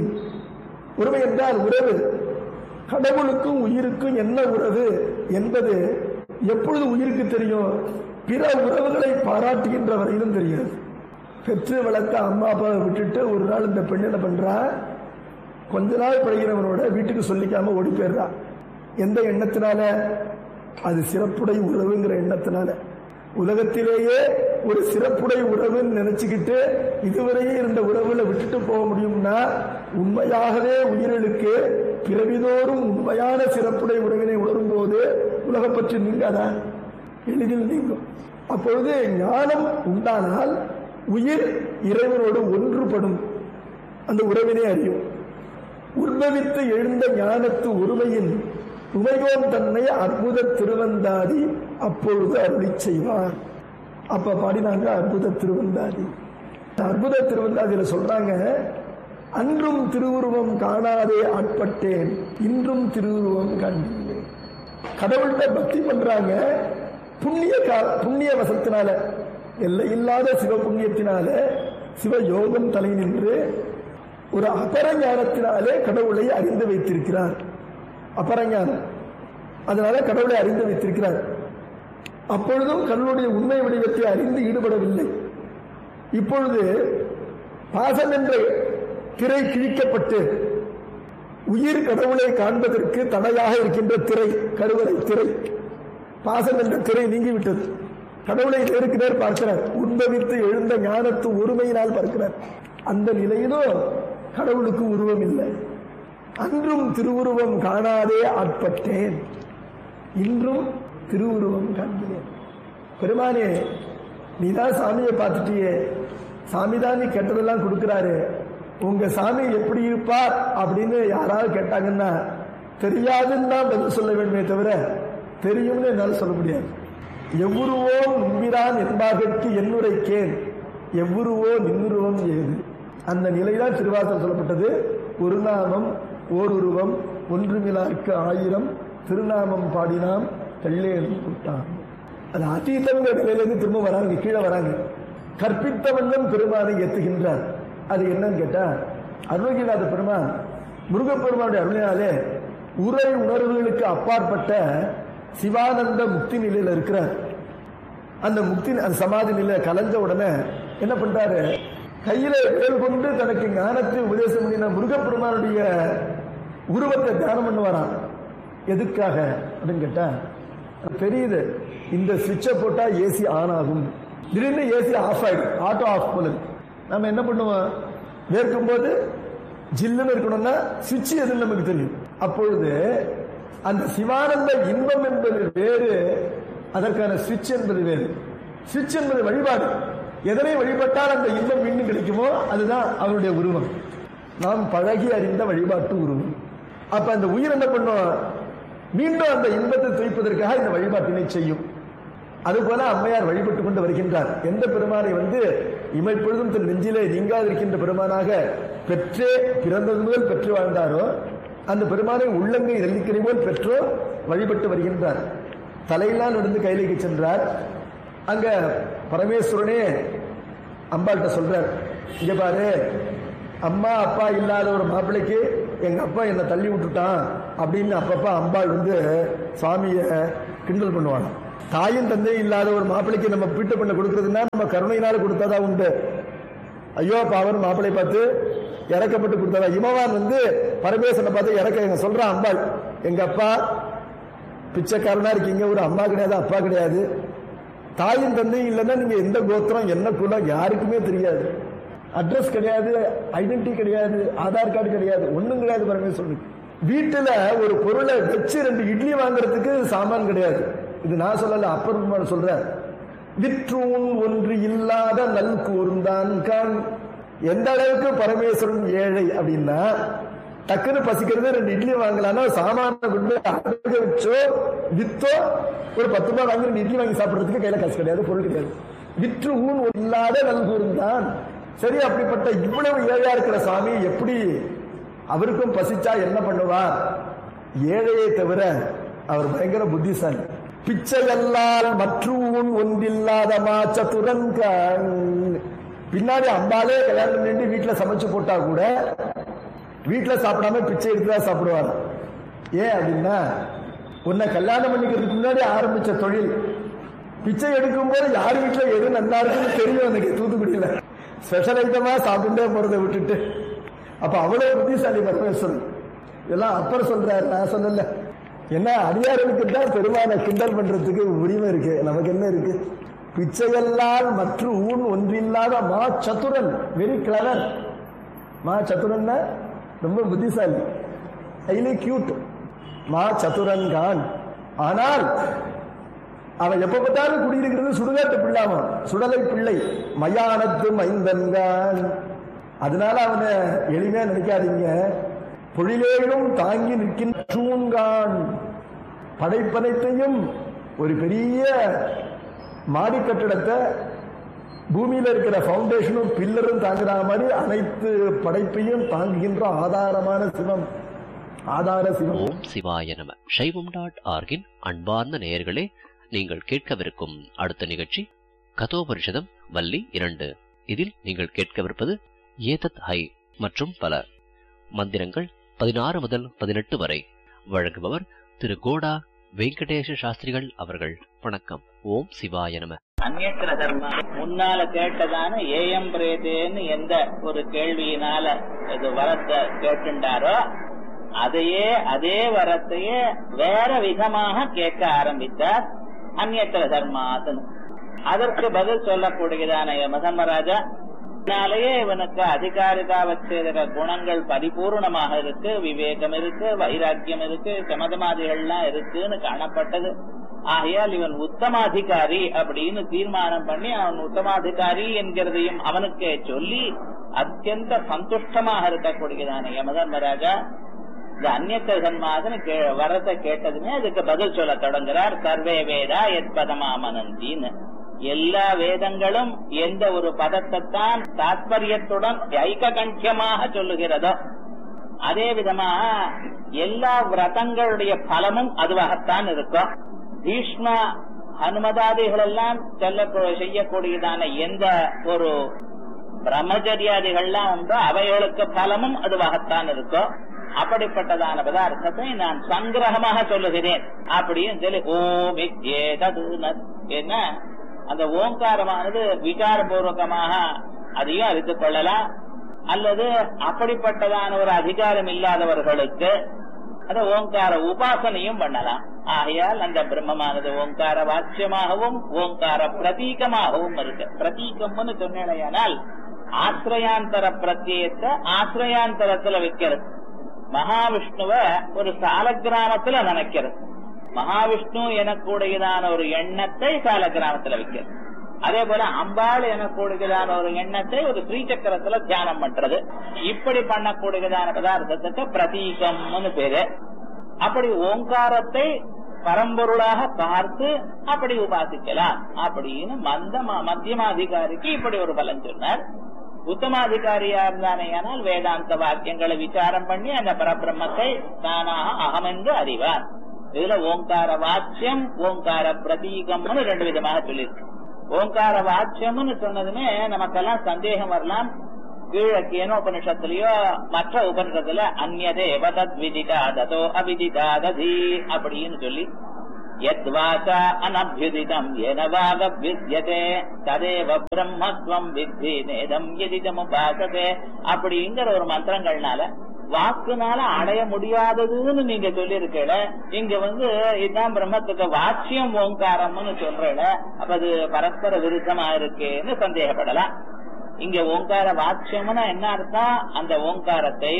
Speaker 1: உரிமை என்றால் உறவு கடவுளுக்கும் உயிருக்கும் என்ன உறவு என்பது எப்பொழுது உயிருக்கு தெரியும் பிற உறவுகளை பாராட்டுகின்ற வரையிலும் தெரியாது பெற்று வளர்த்த அம்மா அப்பாவை விட்டுட்டு ஒரு நாள் இந்த பெண் என்ன பண்றா கொஞ்ச நாள் பழகிறவனோட வீட்டுக்கு சொல்லிக்காம ஓடி போயிடுறா எந்த எண்ணத்தினால அது சிறப்புடை உறவுங்கிற எண்ணத்தினால உலகத்திலேயே ஒரு சிறப்புடை உறவுன்னு நினைச்சுக்கிட்டு இதுவரையே இருந்த உறவுல விட்டுட்டு போக முடியும்னா உண்மையாகவே உயிர்களுக்கு பிறவிதோறும் உண்மையான சிறப்புடை உறவினை உணரும் போது உலகப்பற்று நீங்காதா எளிதில் நீங்கும் அப்பொழுது ஞானம் உண்டானால் உயிர் இறைவனோடு ஒன்றுபடும் அந்த உறவினை அறியும் உற்பவித்து எழுந்த ஞானத்து உரிமையின் உமைகோன் தன்னை அற்புத திருவந்தாதி அப்பொழுது அருளி செய்வார் அப்ப பாடினாங்க அற்புத திருவந்தாதி அற்புத திருவந்தாதியில சொல்றாங்க அன்றும் திருவுருவம் காணாதே ஆட்பட்டேன் இன்றும் திருவுருவம் கண்டேன் கடவுள்கிட்ட பக்தி பண்றாங்க புண்ணிய கா- புண்ணிய வசத்தினால எல்லை இல்லாத சிவ புண்ணியத்தினால சிவ யோகம் தலை நின்று ஒரு அபரஞானத்தினாலே கடவுளை அறிந்து வைத்திருக்கிறார் அபரஞானம் அதனால கடவுளை அறிந்து வைத்திருக்கிறார் அப்பொழுதும் கடவுளுடைய உண்மை வடிவத்தை அறிந்து ஈடுபடவில்லை இப்பொழுது பாசம் என்ற திரை கிழிக்கப்பட்டு உயிர் கடவுளை காண்பதற்கு தடையாக இருக்கின்ற திரை கருவறை திரை பாசம் என்ற திரை நீங்கிவிட்டது கடவுளை நேருக்கு நேர் பார்க்கிறார் உண்பவித்து எழுந்த ஞானத்து ஒருமையினால் பார்க்கிறார் அந்த நிலையிலும் கடவுளுக்கு உருவம் இல்லை அன்றும் திருவுருவம் காணாதே ஆட்பட்டேன் இன்றும் திருவுருவம் காண்கிறேன் பெருமானே நீதான் சாமியை பார்த்துட்டியே சாமி தான் நீ கேட்டதெல்லாம் கொடுக்கிறாரு உங்க சாமி எப்படி இருப்பார் அப்படின்னு யாராவது கேட்டாங்கன்னா தெரியாதுன்னு தான் பதில் சொல்ல வேண்டுமே தவிர தெரியும்னு என்னால் சொல்ல முடியாது எவ்வுருவோ நம்பிரான் என்பார்க்கு என்னுரைக்கேன் எவ்வுருவோ நின்னுருவம் ஏது அந்த நிலைதான் திருவாசல் சொல்லப்பட்டது ஒரு நாமம் ஓருருவம் ஒன்றுமிலார்க்கு ஆயிரம் திருநாமம் பாடினாம் தெள்ளேன் கூட்டான் அது அதீதங்கிற நிலையிலேருந்து திரும்ப வராங்க கீழே வராங்க கற்பித்த வண்ணம் பெருமானை ஏத்துகின்றார் அது என்னன்னு கேட்டா அருணகிரிநாத பெருமான் முருகப்பெருமானுடைய அருளினாலே உரை உணர்வுகளுக்கு அப்பாற்பட்ட சிவானந்த முக்தி நிலையில இருக்கிறார் அந்த முக்தி அந்த சமாதி நிலை கலைஞ்ச உடனே என்ன பண்றாரு கையில வேல் கொண்டு தனக்கு ஞானத்தை உபதேசம் பண்ணின முருகப்பெருமானுடைய உருவத்தை தியானம் பண்ணுவாராம் எதுக்காக அப்படின்னு கேட்டா தெரியுது இந்த சுவிட்சை போட்டா ஏசி ஆன் ஆகும் திடீர்னு ஏசி ஆஃப் ஆயிடும் ஆட்டோ ஆஃப் பண்ணுது நம்ம என்ன பண்ணுவோம் வேர்க்கும் போது ஜில்லுன்னு இருக்கணும்னா சுவிட்ச் எதுன்னு நமக்கு தெரியும் அப்பொழுது அந்த சிவானந்த இன்பம் என்பது வேறு அதற்கான சுவிட்ச் என்பது வேறு சுவிட்ச் என்பது வழிபாடு எதனை வழிபட்டால் அந்த இன்பம் இன்னும் கிடைக்குமோ அதுதான் அவருடைய உருவம் நாம் பழகி அறிந்த வழிபாட்டு உருவம் அப்ப அந்த உயிர் என்ன பண்ணும் மீண்டும் அந்த இன்பத்தை துய்ப்பதற்காக இந்த வழிபாட்டினை செய்யும் அதுபோல அம்மையார் வழிபட்டு கொண்டு வருகின்றார் எந்த பெருமானை வந்து இமைப்பொழுதும் தன் நெஞ்சிலே நீங்காதிருக்கின்ற பெருமானாக பெற்றே பிறந்தது முதல் பெற்று வாழ்ந்தாரோ அந்த பெருமானை உள்ளங்கை நெல்லிக்கரை போல் பெற்றோ வழிபட்டு வருகின்றார் தலையெல்லாம் நடந்து கைலைக்கு சென்றார் அங்க பரமேஸ்வரனே அம்பாள்கிட்ட சொல்றார் இங்க பாரு அம்மா அப்பா இல்லாத ஒரு மாப்பிள்ளைக்கு எங்க அப்பா என்னை தள்ளி விட்டுட்டான் அப்படின்னு அப்பப்பா அம்பாள் வந்து சுவாமிய கிண்டல் பண்ணுவாங்க தாயும் தந்தையும் இல்லாத ஒரு மாப்பிள்ளைக்கு நம்ம பீட்ட பண்ண கொடுக்கறதுன்னா நம்ம கருணையினால கொடுத்தாதான் உண்டு ஐயோ பாவன் மாப்பிள்ளை பார்த்து இறக்கப்பட்டு கொடுத்ததா இமவான் வந்து பரமேஸ்வரனை பார்த்து இறக்க எங்க சொல்றான் அம்பாள் எங்க அப்பா பிச்சைக்காரனா இருக்கீங்க ஒரு அம்மா கிடையாது அப்பா கிடையாது தாயும் தந்தையும் இல்லைன்னா நீங்க எந்த கோத்திரம் என்ன குலம் யாருக்குமே தெரியாது அட்ரஸ் கிடையாது ஐடென்டி கிடையாது ஆதார் கார்டு கிடையாது ஒண்ணும் கிடையாது பரமேஸ்வரனுக்கு வீட்டுல ஒரு பொருளை வச்சு ரெண்டு இட்லி வாங்குறதுக்கு சாமான் கிடையாது இது நான் சொல்லல அப்பர் பெருமாள் சொல்றேன் விற்றூன் ஒன்று இல்லாத நல் கூர்ந்தான் கான் எந்த அளவுக்கு பரமேஸ்வரன் ஏழை அப்படின்னா டக்குன்னு பசிக்கிறது ரெண்டு இட்லி வாங்கலாம்னா சாமான கொண்டு அடுக்க வச்சோ வித்தோ ஒரு பத்து ரூபாய் வாங்கி ரெண்டு இட்லி வாங்கி சாப்பிடுறதுக்கு கையில காசு கிடையாது பொருள் கிடையாது விற்று ஊன் இல்லாத நல்கூர்ந்தான் சரி அப்படிப்பட்ட இவ்வளவு ஏழையா இருக்கிற சாமி எப்படி அவருக்கும் பசிச்சா என்ன பண்ணுவார் ஏழையை தவிர அவர் பயங்கர புத்திசாலி பிச்சையல்லால் மற்றூன் ஒன்றில்லாத மாச்சத்துரன் பின்னாடி அம்பாலே கல்யாணம் பண்ணி வீட்டுல சமைச்சு போட்டா கூட வீட்டுல சாப்பிடாம பிச்சை எடுத்துதான் சாப்பிடுவார் ஏன் அப்படின்னா உன்னை கல்யாணம் பண்ணிக்கிறதுக்கு முன்னாடி ஆரம்பிச்ச தொழில் பிச்சை எடுக்கும் போது யார் வீட்டுல எது நல்லா இருக்குன்னு தெரியும் எனக்கு தூத்துக்குடியில ஸ்பெஷல் ஐட்டமா சாப்பிட்டுட்டே போறதை விட்டுட்டு அப்ப அவ்வளவு புத்திசாலி பரமேஸ்வரன் இதெல்லாம் அப்புறம் சொல்றாரு நான் சொல்லல என்ன அடியார்களுக்கு தான் பெருமான கிண்டல் பண்றதுக்கு உரிமை இருக்கு நமக்கு என்ன இருக்கு பிச்சையல்லால் மற்ற ஊன் ஒன்றில்லாத மா சத்துரன் வெரி கிளவர் மா சத்துரன்னா ரொம்ப புத்திசாலி ஹைலி கியூட் மா சதுரன் கான் ஆனால் அவன் எப்ப பார்த்தாலும் குடியிருக்கிறது சுடுகாட்டு பிள்ளாமன் சுடலை பிள்ளை மயானத்து மைந்தன்கான் அதனால அவனை எளிமையா நினைக்காதீங்க பொழிலேயும் தாங்கி நிற்கின்ற தூங்கான் படைப்பனைத்தையும் ஒரு பெரிய மாடி கட்டிடத்தை பூமியில இருக்கிற பவுண்டேஷனும் பில்லரும் தாங்குற மாதிரி அனைத்து படைப்பையும் தாங்குகின்ற ஆதாரமான சிவம் ஆதார சிவம்
Speaker 2: ஓம் சிவாய நம சைவம் டாட் ஆர்கின் அன்பார்ந்த நேயர்களே நீங்கள் கேட்கவிருக்கும் அடுத்த நிகழ்ச்சி கதோபரிஷதம் வள்ளி இரண்டு இதில் நீங்கள் கேட்கவிருப்பது ஏதத் ஹை மற்றும் பல மந்திரங்கள் பதினாறு முதல் பதினெட்டு வரை வழங்குபவர் திரு கோடா வெங்கடேஷ சாஸ்திரிகள் அவர்கள் வணக்கம் ஓம் சிவாய நம
Speaker 3: அந்நேத்திர தர்மம் முன்னால கேட்டதான ஏஎம் பிரேதேன்னு எந்த ஒரு கேள்வியினால இது வரத்தை கேட்டுண்டாரோ அதையே அதே வரத்தையே வேற விதமாக கேட்க ஆரம்பித்தார் அந்நேத்திர தர்மாசன் அதற்கு பதில் சொல்லக்கூடியதான யமதர்மராஜா இதனாலேயே இவனுக்கு அதிகாரிதாவச்சேதக குணங்கள் பரிபூர்ணமாக இருக்கு விவேகம் இருக்கு வைராக்கியம் இருக்கு சமதமாதிகள்லாம் இருக்குன்னு காணப்பட்டது ஆகையால் இவன் உத்தமாதிகாரி அப்படின்னு தீர்மானம் பண்ணி அவன் உத்தமாதிகாரி என்கிறதையும் அவனுக்கே சொல்லி அத்தியந்த சந்துஷ்டமாக இருக்கக்கூடியதான யமதர்மராஜா இந்த அந்நியத்த சன்மாதன வரத்தை கேட்டதுமே அதுக்கு பதில் சொல்ல தொடங்குறார் சர்வே வேதா எத்பதமாமனந்தின்னு எல்லா வேதங்களும் எந்த ஒரு பதத்தைத்தான் தாத்பரியத்துடன் ஐக்ககண்டியமாக சொல்லுகிறதோ அதே விதமா எல்லா விரதங்களுடைய பலமும் அதுவாகத்தான் இருக்கும் பீஷ்ம ஹனுமதாதிகள் எல்லாம் செல்ல செய்யக்கூடியதான எந்த ஒரு பிரம்மச்சரியாதிகள்லாம் உண்டோ அவைகளுக்கு பலமும் அதுவாகத்தான் இருக்கும் அப்படிப்பட்டதான பதார்த்தத்தை நான் சங்கிரகமாக சொல்லுகிறேன் அப்படின்னு சொல்லி ஓம் ஏதது என்ன அந்த ஓங்காரமானது விகாரபூர்வகமாக அதையும் அறிந்து கொள்ளலாம் அல்லது அப்படிப்பட்டதான ஒரு அதிகாரம் இல்லாதவர்களுக்கு அந்த ஓங்கார உபாசனையும் பண்ணலாம் ஆகையால் அந்த பிரம்மமானது ஓங்கார வாக்கியமாகவும் ஓங்கார பிரதீகமாகவும் இருக்கு பிரதீகம்னு சொன்னேனால் ஆசிரயாந்தர பிரத்யத்தை ஆசிரயாந்தரத்துல வைக்கிறது மகாவிஷ்ணுவ ஒரு சால கிராமத்துல நினைக்கிறது மகாவிஷ்ணு எனக்கூடியதான ஒரு எண்ணத்தை சால கிராமத்துல வைக்கிறது அதே போல அம்பாள் எனக்கூடியதான ஒரு எண்ணத்தை ஒரு ஸ்ரீசக்கரத்துல தியானம் பண்றது இப்படி பண்ணக்கூடியதான பதார்த்தத்துக்கு பிரதீகம்னு பேரு அப்படி ஓங்காரத்தை பரம்பொருளாக பார்த்து அப்படி உபாசிக்கலாம் அப்படின்னு மந்த மத்தியமாதிகாரிக்கு இப்படி ஒரு பலன் சொன்னார் உத்தமாதிகாரியா இருந்தானே ஆனால் வேதாந்த வாக்கியங்களை விசாரம் பண்ணி அந்த பரபிரம்மத்தை தானாக அகமென்று அறிவார் இதுல ஓங்கார வாக்கியம் ஓங்கார பிரதீகம்னு ரெண்டு விதமாக சொல்லியிருக்கு ஓங்கார வாக்கியம்னு சொன்னதுமே நமக்கெல்லாம் சந்தேகம் வரலாம் கீழே கேனோபனிஷத்துலயோ மற்ற உபனிஷத்துல அந்நதே வதத் விதிதாததோ அவிதிதாததி அப்படின்னு சொல்லி யத்வாசா அனபியுதிதம் எனவாக வித்யதே ததேவ பிரம்மத்வம் வித்தி நேதம் எதிதமுபாசதே அப்படிங்கிற ஒரு மந்திரங்கள்னால வாக்குனால அடைய முடியாததுன்னு நீங்க சொல்லிருக்கல இங்க வந்து இதுதான் பிரம்மத்துக்கு வாட்சியம் ஓங்காரம்னு சொல்றல அப்ப அது பரஸ்பர விருத்தமா இருக்குன்னு சந்தேகப்படலாம் இங்க ஓங்கார வாட்சியம்னா என்ன அர்த்தம் அந்த ஓங்காரத்தை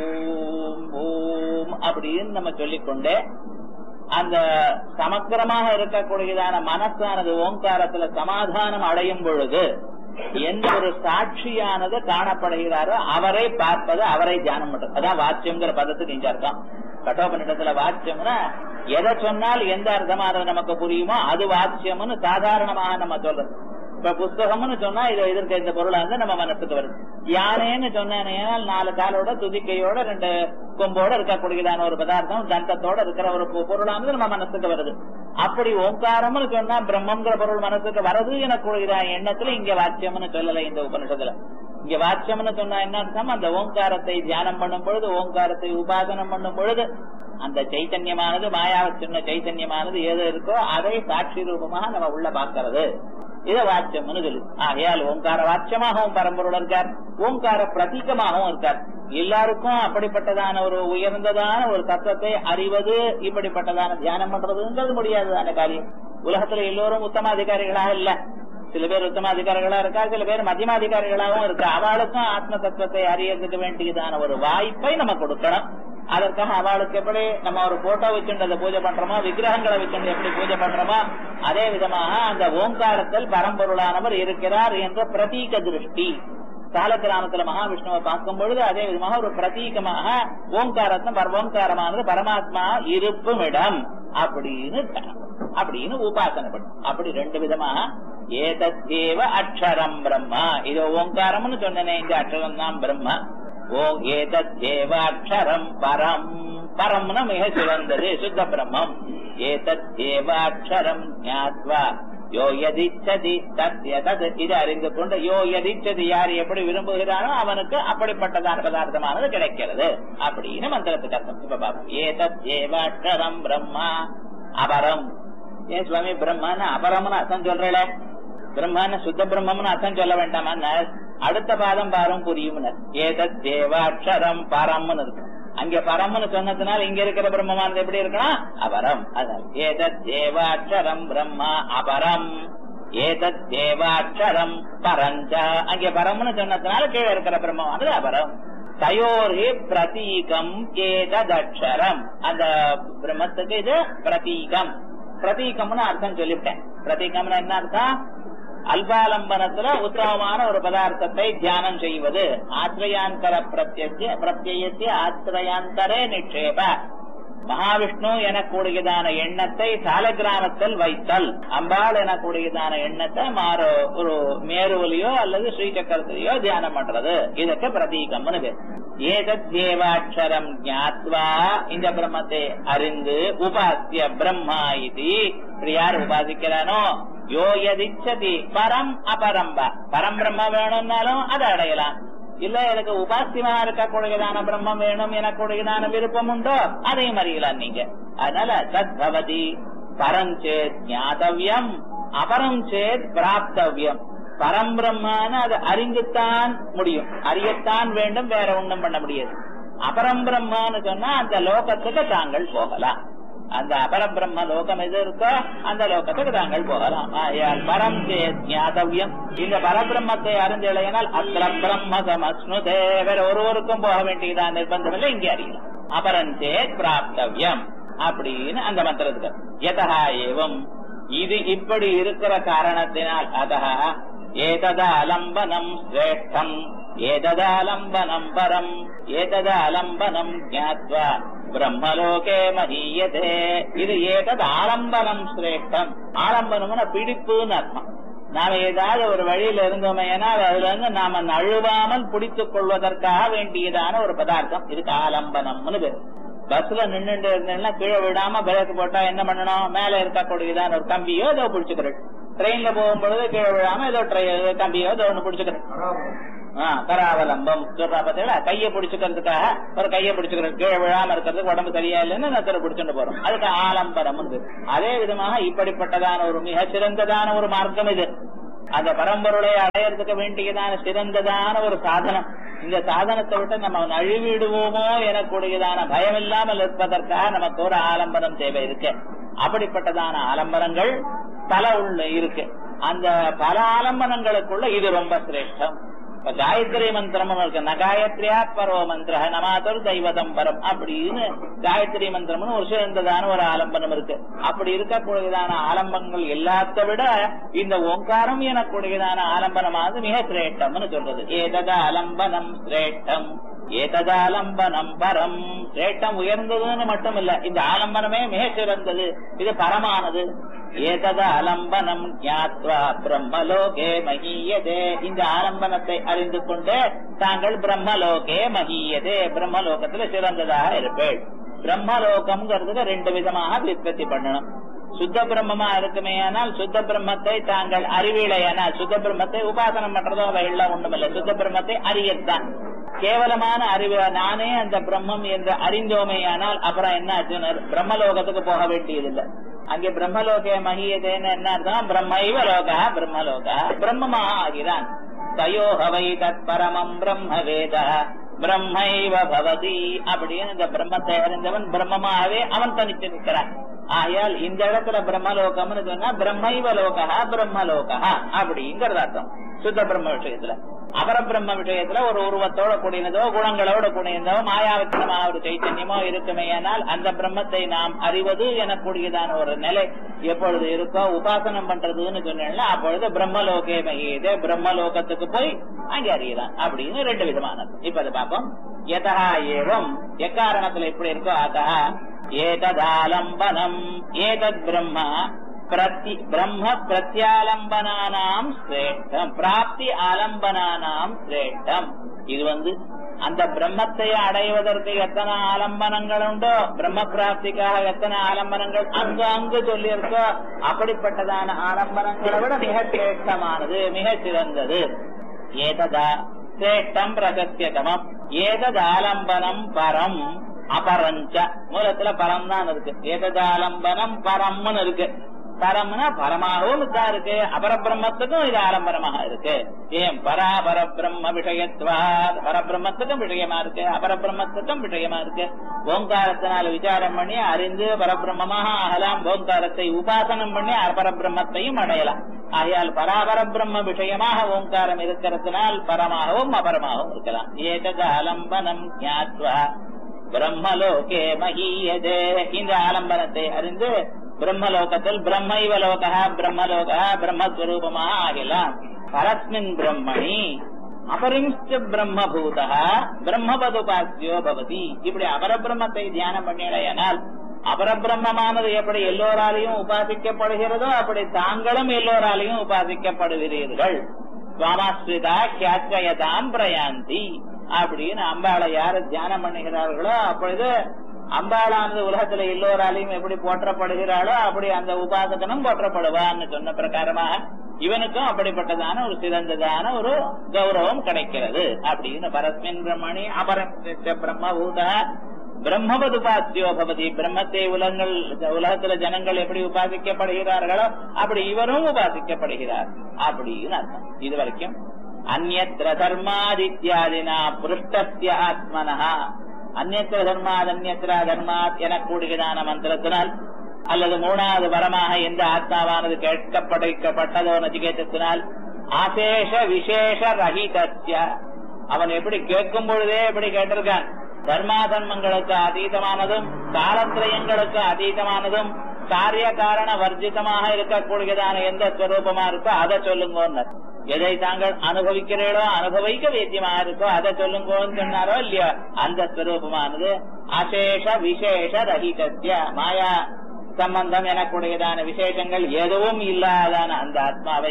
Speaker 3: ஓம் ஓம் அப்படின்னு நம்ம சொல்லிக்கொண்டே அந்த சமக்கிரமாக இருக்கக்கூடியதான மனசானது ஓங்காரத்துல சமாதானம் அடையும் பொழுது எந்த ஒரு சாட்சியானது காணப்படுகிறாரோ அவரை பார்ப்பது அவரை தியானம் பண்றது அதான் வாட்சியம்ங்கிற பதத்துக்கு இங்க அர்த்தம் கட்டோபனிடத்துல வாட்சியம்னா எதை சொன்னால் எந்த அர்த்தமானது நமக்கு புரியுமோ அது வாட்சியம்னு சாதாரணமாக நம்ம சொல்றது இப்ப புஸ்தகம்னு சொன்னா இது எதிர்க்க இந்த பொருளா இருந்து நம்ம மனசுக்கு வருது யானேன்னு சொன்னேன் நாலு காலோட துதிக்கையோட ரெண்டு கொம்போட இருக்கக்கூடியதான ஒரு பதார்த்தம் தந்தத்தோட இருக்கிற ஒரு பொருளானது நம்ம மனசுக்கு வருது அப்படி ஓங்காரம்னு சொன்னா பிரம்மங்கிற பொருள் மனசுக்கு வரது எனக்கூடியதான எண்ணத்துல இங்க வாக்கியம்னு சொல்லல இந்த உபனிஷத்துல இங்க வாக்கியம்னு சொன்னா என்ன அர்த்தம் அந்த ஓங்காரத்தை தியானம் பண்ணும் பொழுது ஓங்காரத்தை உபாசனம் பண்ணும் பொழுது அந்த சைத்தன்யமானது மாயாவை சொன்ன சைத்தன்யமானது ஏதோ இருக்கோ அதை சாட்சி ரூபமாக நம்ம உள்ள பாக்கிறது இத வாட்சியம்னு சொல்லு ஆகையால் ஓங்கார வாட்சியமாகவும் பரம்பொருள் இருக்கார் ஓங்கார பிரதீகமாகவும் இருக்கார் எல்லாருக்கும் அப்படிப்பட்டதான ஒரு உயர்ந்ததான ஒரு தத்துவத்தை அறிவது இப்படிப்பட்டதான தியானம் பண்றதுங்கிறது முடியாததான காரியம் உலகத்துல எல்லோரும் உத்தமாதிகாரிகளாக இல்ல சில பேர் உத்தமாதிகாரிகளா இருக்கா சில பேர் மத்தியமாதிகாரிகளாகவும் இருக்கா அவளுக்கும் ஆத்ம தத்துவத்தை அறியறதுக்கு வேண்டியதான ஒரு வாய்ப்பை நம்ம கொடுக்கணும் அதற்காக அவளுக்கு எப்படி நம்ம ஒரு போட்டோ வச்சுட்டு அதை பூஜை பண்றோமோ விக்கிரகங்களை வச்சுட்டு எப்படி பூஜை பண்றோமோ அதே விதமாக அந்த ஓங்காரத்தில் பரம்பொருளானவர் இருக்கிறார் என்ற பிரதீக திருஷ்டி சாலக்கிராமத்துல மகாவிஷ்ணுவை பார்க்கும் பொழுது அதே விதமாக ஒரு பிரதீகமாக ஓங்காரத்தம் ஓங்காரமானது பரமாத்மா இருப்பும் இடம் அப்படின்னு அப்படின்னு உபாசனை பண்ணும் அப்படி ரெண்டு விதமாக ஏதத்தேவ அக்ஷரம் பிரம்மா இது ஓங்காரம்னு சொன்னேனே இந்த அக்ஷரம் தான் பிரம்மா ஓ ஏதத்தேவ அக்ஷரம் பரம் பரம்னா மிக சிறந்தது சுத்த பிரம்மம் ஏதத்தேவ அக்ஷரம் ஞாத்வா யோ எதிச்சதி தத்ய தத் இது அறிந்து கொண்டு யோ எதிச்சதி யார் எப்படி விரும்புகிறானோ அவனுக்கு அப்படிப்பட்டதான பதார்த்தமானது கிடைக்கிறது அப்படின்னு மந்திரத்துக்கு அர்த்தம் இப்ப பாப்போம் ஏதத் ஏவாட்சரம் பிரம்மா அபரம் ஏன் சுவாமி பிரம்மான்னு அபரம்னு அர்த்தம் சொல்றேன் பிரம்மான்னு சுத்த பிரம்மம்னு அர்த்தம் சொல்ல வேண்டாமா அடுத்த பாதம் பாரம் புரியும் ஏதத் தேவாட்சரம் பரம்னு இருக்கு அங்க பரம்னு சொன்னதுனால இங்க இருக்கிற பிரம்மமானது எப்படி இருக்கணும் அபரம் அதான் ஏதத் தேவாட்சரம் பிரம்மா அபரம் ஏதத் தேவாட்சரம் பரஞ்ச அங்க பரம்னு சொன்னதுனால கீழே இருக்கிற பிரம்மமானது அபரம் தயோரே பிரதீகம் ஏததக்ஷரம் அந்த பிரம்மத்துக்கு இது பிரதீகம் பிரதீகம்னு அர்த்தம் சொல்லிவிட்டேன் பிரதீகம்னு என்ன அர்த்தம் அல்பாலம்பனத்துல உத்தமமான ஒரு பதார்த்தத்தை தியானம் செய்வது ஆசிரியாந்தர பிரத்ய பிரத்யத்தை ஆசிரியாந்தரே நிக்ஷேப மகாவிஷ்ணு எனக்கூடியதான எண்ணத்தை சாலக்கிராமத்தில் வைத்தல் அம்பாள் எனக்கூடியதான எண்ணத்தை மாறு ஒரு மேருவிலையோ அல்லது ஸ்ரீசக்கரத்திலேயோ தியானம் பண்றது இதற்கு பிரதீகம்னு பேர் ஏதத் தேவாட்சரம் ஞாத்வா இந்த பிரம்மத்தை அறிந்து உபாசிய பிரம்மா இது இப்படி யார் உபாசிக்கிறானோ யோ எதிச்சதி பரம் அபரம்பா பரம் பிரம்ம வேணும்னாலும் அதை அடையலாம் இல்ல எனக்கு உபாசியமா இருக்கக்கூடியதான பிரம்மம் வேணும் எனக்கூடியதான விருப்பம் உண்டோ அதையும் அறியலாம் நீங்க அதனால தத் பவதி பரஞ்சேத் ஞாதவியம் அபரம் சேத் பிராப்தவியம் பரம்பிரம்மான அது அறிந்துத்தான் முடியும் அறியத்தான் வேண்டும் வேற ஒண்ணும் பண்ண முடியாது அபரம்பிரம்மான்னு சொன்னா அந்த லோகத்துக்கு தாங்கள் போகலாம் அந்த அபரபிரம்ம லோகம் எது இருக்கோ அந்த லோகத்துக்கு தாங்கள் போகலாம் ஆகையால் பரம் சேத் ஞாதவியம் இந்த பரபிரம்மத்தை அறிந்தலையினால் அத்திர பிரம்ம சமஸ்னுதே வேற ஒருவருக்கும் போக வேண்டியதான் நிர்பந்தம் இல்லை இங்கே அறியலாம் அபரம் சேத் பிராப்தவியம் அப்படின்னு அந்த மந்திரத்துக்கு எதா ஏவம் இது இப்படி இருக்கிற காரணத்தினால் அதா ஏததாலம்பனம் சிரேஷ்டம் ஏததாலம்பனம் பரம் ஏததாலம்பனம் ஜாத்வா பிரம்மலோகே மகீயதே இது ஏதத் ஆலம்பனம் சிரேஷ்டம் ஆலம்பனம்னா பிடிப்புன்னு அர்த்தம் நாம ஏதாவது ஒரு வழியில இருந்தோமே அதுல இருந்து நாம நழுவாமல் பிடித்துக் கொள்வதற்காக வேண்டியதான ஒரு பதார்த்தம் இதுக்கு ஆலம்பனம்னு பேரு பஸ்ல நின்னுட்டு இருந்தேன்னா கீழே விடாம பிரேக் போட்டா என்ன பண்ணணும் மேல இருக்கக்கூடியதான ஒரு கம்பியோ ஏதோ பிடிச்சுக்கிறேன் ட்ரெயின்ல போகும்பொழுது கீழே விழாம ஏதோ கம்பியோ ஏதோ ஒண்ணு பிடிச்சுக்கிறேன் கராவலம்பம் சொல்றா பாத்தீங்களா கையை பிடிச்சுக்கிறதுக்காக ஒரு கையை பிடிச்சுக்கிறது கீழே விழாம இருக்கிறதுக்கு உடம்பு சரியா இல்லைன்னு நத்தரை பிடிச்சுட்டு போறோம் அதுக்கு ஆலம்பரம் அதே விதமாக இப்படிப்பட்டதான ஒரு மிக சிறந்ததான ஒரு மார்க்கம் இது அந்த பரம்பொருளை அடையறதுக்கு வேண்டியதான சிறந்ததான ஒரு சாதனம் இந்த சாதனத்தை விட்டு நம்ம நழுவிடுவோமோ எனக்கூடியதான பயம் இல்லாமல் இருப்பதற்காக நமக்கு ஒரு ஆலம்பரம் தேவை இருக்கு அப்படிப்பட்டதான ஆலம்பரங்கள் பல உள்ள இருக்கு அந்த பல ஆலம்பனங்களுக்குள்ள இது ரொம்ப சிரேஷ்டம் இப்ப காயத்ரி மந்திரமும் இருக்கு ந காயத்ரியா பரோ மந்திர நமாதர் தெய்வதம் பரம் அப்படின்னு காயத்ரி மந்திரம்னு ஒரு சிறந்ததான ஒரு ஆலம்பனம் இருக்கு அப்படி இருக்கக்கூடியதான ஆலம்பங்கள் எல்லாத்த விட இந்த ஓங்காரம் எனக்கூடியதான ஆலம்பனமானது மிக சிரேஷ்டம்னு சொல்றது ஏதத அலம்பனம் சிரேஷ்டம் ஏததாலம்பனம் பரம் சிரேஷ்டம் உயர்ந்ததுன்னு மட்டும் இல்ல இந்த ஆலம்பனமே மிக சிறந்தது இது பரமானது ஏதத அலம்பனம் ஞாத்வா பிரம்மலோகே மகியதே இந்த ஆலம்பனத்தை அறிந்து கொண்டு தாங்கள் பிரம்மலோகே மகியதே பிரம்மலோகத்துல சிறந்ததாக இருப்பேள் பிரம்மலோகம்ங்கிறதுக்கு ரெண்டு விதமாக விற்பத்தி பண்ணணும் சுத்த பிரம்மமா இருக்குமே ஆனால் சுத்த பிரம்மத்தை தாங்கள் அறிவிலையானால் சுத்த பிரம்மத்தை உபாசனம் பண்றதோ அவைகள்லாம் ஒண்ணுமில்லை சுத்த பிரம்மத்தை அறியத்தான் கேவலமான அறிவு நானே அந்த பிரம்மம் என்று அறிந்தோமேயானால் அப்புறம் என்ன ஆச்சுன்னு பிரம்மலோகத்துக்கு போக வேண்டியதில்லை அங்கே பிரம்மலோக மகியதேன்னு என்ன அர்த்தம் பிரம்மைவ லோகா பிரம்மலோகா பிரம்மமாக ஆகிறான் தயோகவை தத் பரமம் பிரம்ம வேத பிரம்மைவ பவதி அப்படின்னு இந்த பிரம்மத்தை அறிந்தவன் பிரம்மமாகவே அவன் தனித்து நிற்கிறான் ஆயால் இந்த இடத்துல பிரம்மலோகம்னு சொன்னா பிரம்மைவ லோகா பிரம்மலோகா அப்படிங்கறது அர்த்தம் சுத்த பிரம்ம விஷயத்துல அபர பிரம்ம விஷயத்துல ஒரு உருவத்தோட கூடியதோ குணங்களோட கூடியதோ மாயாவச்சனமா ஒரு சைத்தன்யமோ இருக்குமேயானால் அந்த பிரம்மத்தை நாம் அறிவது எனக்கூடியதான ஒரு நிலை எப்பொழுது இருக்கோ உபாசனம் பண்றதுன்னு சொன்னா அப்பொழுது பிரம்மலோகே மகியதே பிரம்மலோகத்துக்கு போய் அங்கே அறியலாம் அப்படின்னு ரெண்டு விதமானது இப்ப அதை பார்ப்போம் எதா ஏவம் எக்காரணத்துல இப்படி இருக்கோ அதா ஏததாலம்பனம் ஏதத் பிரம்மா பிரத்தி பிரம்ம பிரத்யாலம்பனானாம் சிரேஷ்டம் பிராப்தி ஆலம்பனானாம் சிரேஷ்டம் இது வந்து அந்த பிரம்மத்தை அடைவதற்கு எத்தனை ஆலம்பனங்கள் உண்டோ பிரம்ம பிராப்திக்காக எத்தனை ஆலம்பனங்கள் அங்கு அங்கு சொல்லியிருக்கோ அப்படிப்பட்டதான ஆலம்பனங்களை விட மிக சிரேஷ்டமானது மிக சிறந்தது ஏததா சிரேஷ்டம் பிரகசியதமம் ஏதது ஆலம்பனம் பரம் அபரஞ்ச மூலத்துல பரம் தான் இருக்கு ஏததாலம்பனம் பரம்னு இருக்கு பரம்னா பரமாகவும் இதா இருக்கு அபரபிரம்மத்துக்கும் இது ஆலம்பரமாக இருக்கு ஏன் பராபர பிரம்ம விஷயத்வா பரபிரம்மத்துக்கும் விஷயமா இருக்கு அபரபிரம்மத்துக்கும் விஷயமா இருக்கு ஓங்காரத்தினால விசாரம் பண்ணி அறிந்து பரபிரம்மமாக ஆகலாம் ஓங்காரத்தை உபாசனம் பண்ணி அபரபிரம்மத்தையும் அடையலாம் ஆகையால் பராபர பிரம்ம விஷயமாக ஓங்காரம் இருக்கிறதுனால் பரமாகவும் அபரமாகவும் இருக்கலாம் ஏதது அலம்பனம் ஞாத்வா பிரம்மலோகே மகீயதே இந்த ஆலம்பனத்தை அறிந்து பிரம்மலோகத்தில் பிரம்மைவ லோகா பிரம்மலோகா பிரம்மஸ்வரூபமாக ஆகலாம் பரஸ்மின் பிரம்மணி அபரிம்ச்ச பிரம்மபூதா பிரம்மபதுபாசியோ பவதி இப்படி அபர பிரம்மத்தை தியானம் பண்ணிடையானால் அபரபிரம்மமானது எப்படி எல்லோராலையும் உபாசிக்கப்படுகிறதோ அப்படி தாங்களும் எல்லோராலையும் உபாசிக்கப்படுகிறீர்கள் சுவாமாஸ்ரிதா கியாத்வயதாம் பிரயாந்தி அப்படின்னு அம்பாளை யாரு தியானம் பண்ணுகிறார்களோ அப்பொழுது அம்பாளானது உலகத்துல எல்லோராலையும் எப்படி போற்றப்படுகிறாளோ அப்படி அந்த உபாசகனும் போற்றப்படுவான்னு சொன்ன பிரகாரமாக இவனுக்கும் அப்படிப்பட்டதான ஒரு சிறந்ததான ஒரு கௌரவம் கிடைக்கிறது அப்படின்னு பரஸ்மின் பிரம்மணி அபரம் பிரம்மபூத பிரம்மவது உபாசியோ பவதி பிரம்மத்தை உலகங்கள் உலகத்துல ஜனங்கள் எப்படி உபாசிக்கப்படுகிறார்களோ அப்படி இவரும் உபாசிக்கப்படுகிறார் அப்படின்னு அர்த்தம் இது வரைக்கும் அந்நத்திர தர்மாதித்யாதினா புருஷ்டஸ்ய ஆத்மனஹா அந்நத்திர தர்மாத் அந்நத்திர தர்மாத் என கூடுகிறான மந்திரத்தினால் அல்லது மூணாவது வரமாக எந்த ஆத்மாவானது கேட்கப்படைக்கப்பட்டதோ நச்சிகேதத்தினால் ஆசேஷ விசேஷ ரஹிதஸ்ய அவன் எப்படி கேட்கும் பொழுதே எப்படி கேட்டிருக்கான் தர்மாதர்மங்களுக்கு அதீதமானதும் காலத்திரயங்களுக்கு அதீதமானதும் காரிய காரண வர்ஜிதமாக இருக்கக்கூடியதான எந்த ஸ்வரூபமா இருக்கோ அதை சொல்லுங்க எதை தாங்கள் அனுபவிக்கிறீர்களோ அனுபவிக்க வேத்தியமாக இருக்கோ அதை சொல்லுங்கன்னு சொன்னாரோ இல்லையோ அந்த ஸ்வரூபமானது அசேஷ விசேஷ ரஹிதஸ்ய மாயா சம்பந்தம் எனக்கூடியதான விசேஷங்கள் எதுவும் இல்லாதான அந்த ஆத்மாவை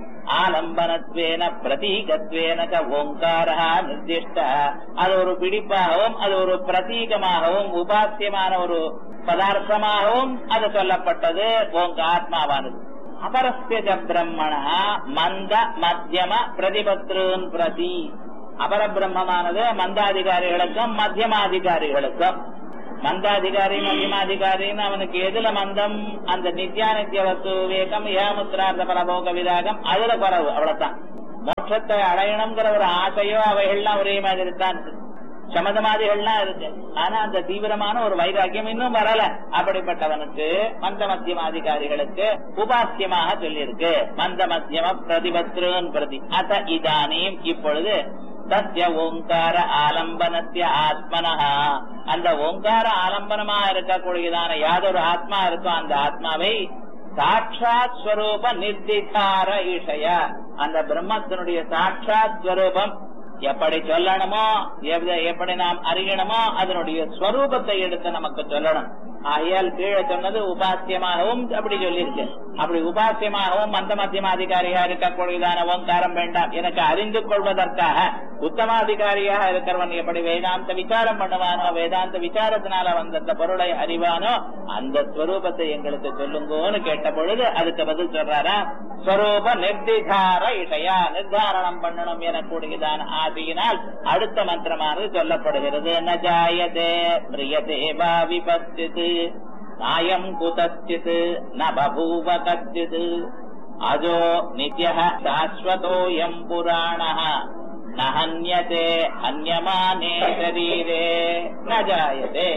Speaker 3: ஆலம்பனத்வேன பிரதீகத்வேன ஓங்காரா நிர்திஷ்ட அது ஒரு பிடிப்பாகவும் அது ஒரு பிரதீகமாகவும் உபாசியமான ஒரு பதார்த்தமாகவும் அது சொல்லப்பட்டது உங்க ஆத்மாவானது அபரஸ்ய பிரம்மண மந்த மத்தியம பிரதிபத்ருன் பிரதி அபர பிரம்மமானது மந்தாதிகாரிகளுக்கும் மத்தியமாதிகாரிகளுக்கும் மந்தாதிகாரி மத்தியமாதிகாரின்னு அவனுக்கு எதுல மந்தம் அந்த நித்யானித்ய வஸ்து விவேகம் ஏமுத்திரார்த்த பரபோக விதாகம் அதுல குறவு அவ்வளவுதான் மோட்சத்தை அடையணுங்கிற ஒரு ஆசையோ அவைகள்லாம் ஒரே மாதிரி தான் சமதமாதிகள்லாம் இருக்கு ஆனா அந்த தீவிரமான ஒரு வைராக்கியம் இன்னும் வரல அப்படிப்பட்டவனுக்கு மந்த மத்தியமாதிகாரிகளுக்கு உபாசியமாக சொல்லியிருக்கு மந்த மத்தியம பிரதிபத்ருன் பிரதி அத இதானியும் இப்பொழுது சத்ய ஓங்கார ஆலம்பனத்திய ஆத்மனஹா அந்த ஓங்கார ஆலம்பனமா இருக்கக்கூடியதான யாதொரு ஆத்மா இருக்கோ அந்த ஆத்மாவை சாட்சாத் ஸ்வரூப நிர்திகார இஷய அந்த பிரம்மத்தினுடைய சாட்சாத் ஸ்வரூபம் எப்படி சொல்லணுமோ எவ்வ- எப்படி நாம் அறியணுமோ அதனுடைய ஸ்வரூபத்தை எடுத்து நமக்கு சொல்லணும் ஆகையால் கீழே சொன்னது உபாசியமாகவும் அப்படி சொல்லியிருக்கு அப்படி உபாசியமாகவும் மந்த மத்தியமாதிகாரியா இருக்கக்கூடியதான ஓங்காரம் வேண்டாம் எனக்கு அறிந்து கொள்வதற்காக உத்தமாதிகாரியாக இருக்கிறவன் எப்படி வேதாந்த விசாரம் பண்ணுவானோ வேதாந்த விசாரத்தினால வந்த அந்த பொருளை அறிவானோ அந்த ஸ்வரூபத்தை எங்களுக்கு சொல்லுங்கோன்னு கேட்ட பொழுது அதுக்கு பதில் சொல்றாரா ஸ்வரூப நிர்திகார இஷயா நிர்தாரணம் பண்ணணும் எனக்கூடியதான ஆசையினால் அடுத்த மந்திரமானது சொல்லப்படுகிறது ந ஜாயதே மிரியதே வா விபத்தித் நாயம் குதச்சித் ந பபூவ கச்சித் அஜோ நித்ய சாஸ்வதோயம் புராண ந ஹன்யதே ஹன்யமானே சரீரே ந ஜாயதே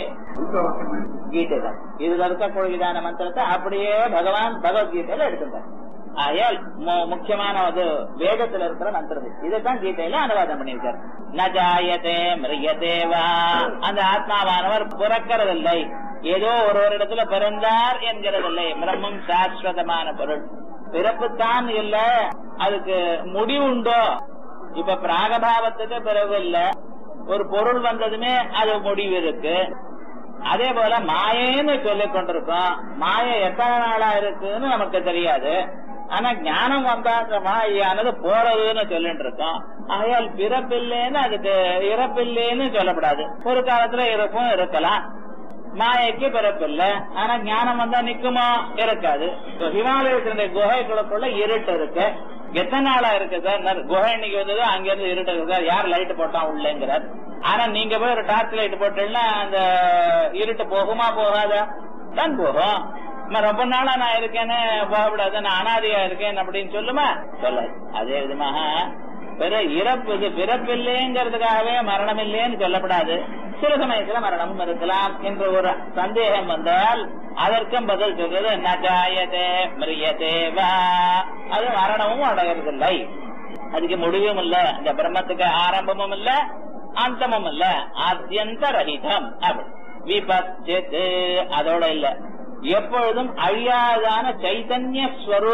Speaker 3: கீதையில இதுல இருக்கக்கூடியதான மந்திரத்தை அப்படியே பகவான் பகவத்கீதையில எடுத்துட்டார் ஆயால் மு- முக்கியமான ஒரு வேதத்துல இருக்கிற மந்திரம் இது. இதைத்தான் கீதையில அனுவாதம் பண்ணியிருக்கார் ந ஜாயதே மிரியதேவா அந்த ஆத்மாவானவர் பிறக்கிறதில்லை ஏதோ ஒரு ஒரு இடத்துல பிறந்தார் என்கிறதில்லை பிரம்மம் சாஸ்வதமான பொருள் பிறப்புத்தான் இல்ல அதுக்கு முடிவுண்டோ இப்ப பிராகபாவத்துக்கு பிறகு இல்ல ஒரு பொருள் வந்ததுமே அது முடிவு இருக்கு அதே போல மாயைன்னு சொல்லிக் கொண்டிருக்கோம் மாயை எத்தனை நாளா இருக்குன்னு நமக்கு தெரியாது ஆனா ஞானம் வந்தா அந்த மாயானது போறதுன்னு சொல்லிட்டு இருக்கோம் ஆகையால் பிறப்பில்லைன்னு அதுக்கு இறப்பில்லைன்னு சொல்லப்படாது ஒரு காலத்துல இறப்பும் இருக்கலாம் மாயைக்கு பிறப்பில்லை ஆனா ஞானம் வந்தா நிக்குமோ இருக்காது இப்ப ஹிமாலயத்தினுடைய குகைகளுக்குள்ள இருட்டு இருக்கு எத்தனை நாளா இருக்கு சார் நான் குகை இன்னைக்கு வந்தது அங்க இருந்து இருட்டு இருக்கு சார் யார் லைட் போட்டான் உள்ளேங்கிறார் ஆனா நீங்க போய் ஒரு டார்ச் லைட் போட்டீங்கன்னா அந்த இருட்டு போகுமா போகாதா தான் போகும் நான் ரொம்ப நாளா நான் இருக்கேன்னு போகக்கூடாது நான் அனாதையா இருக்கேன் அப்படின்னு சொல்லுமா சொல்லாது அதே விதமாக பிற இறப்பு இது பிறப்பில்லைங்கிறதுக்காகவே மரணம் இல்லைன்னு சொல்லப்படாது சில சமயத்துல மரணமும் இருக்கலாம் என்ற ஒரு சந்தேகம் வந்தால் அதற்கும் பதில் சொல்றது நஜாயதே மிரியதேவா அது மரணமும் அடையறதில்லை அதுக்கு முடிவும் இல்ல இந்த பிரம்மத்துக்கு ஆரம்பமும் இல்ல அந்தமும் இல்ல ஆத்தியந்த ரஹிதம் அப்படி விபச்சித்து அதோட இல்ல எப்பொழுதும் அழியாதான சைதன்ய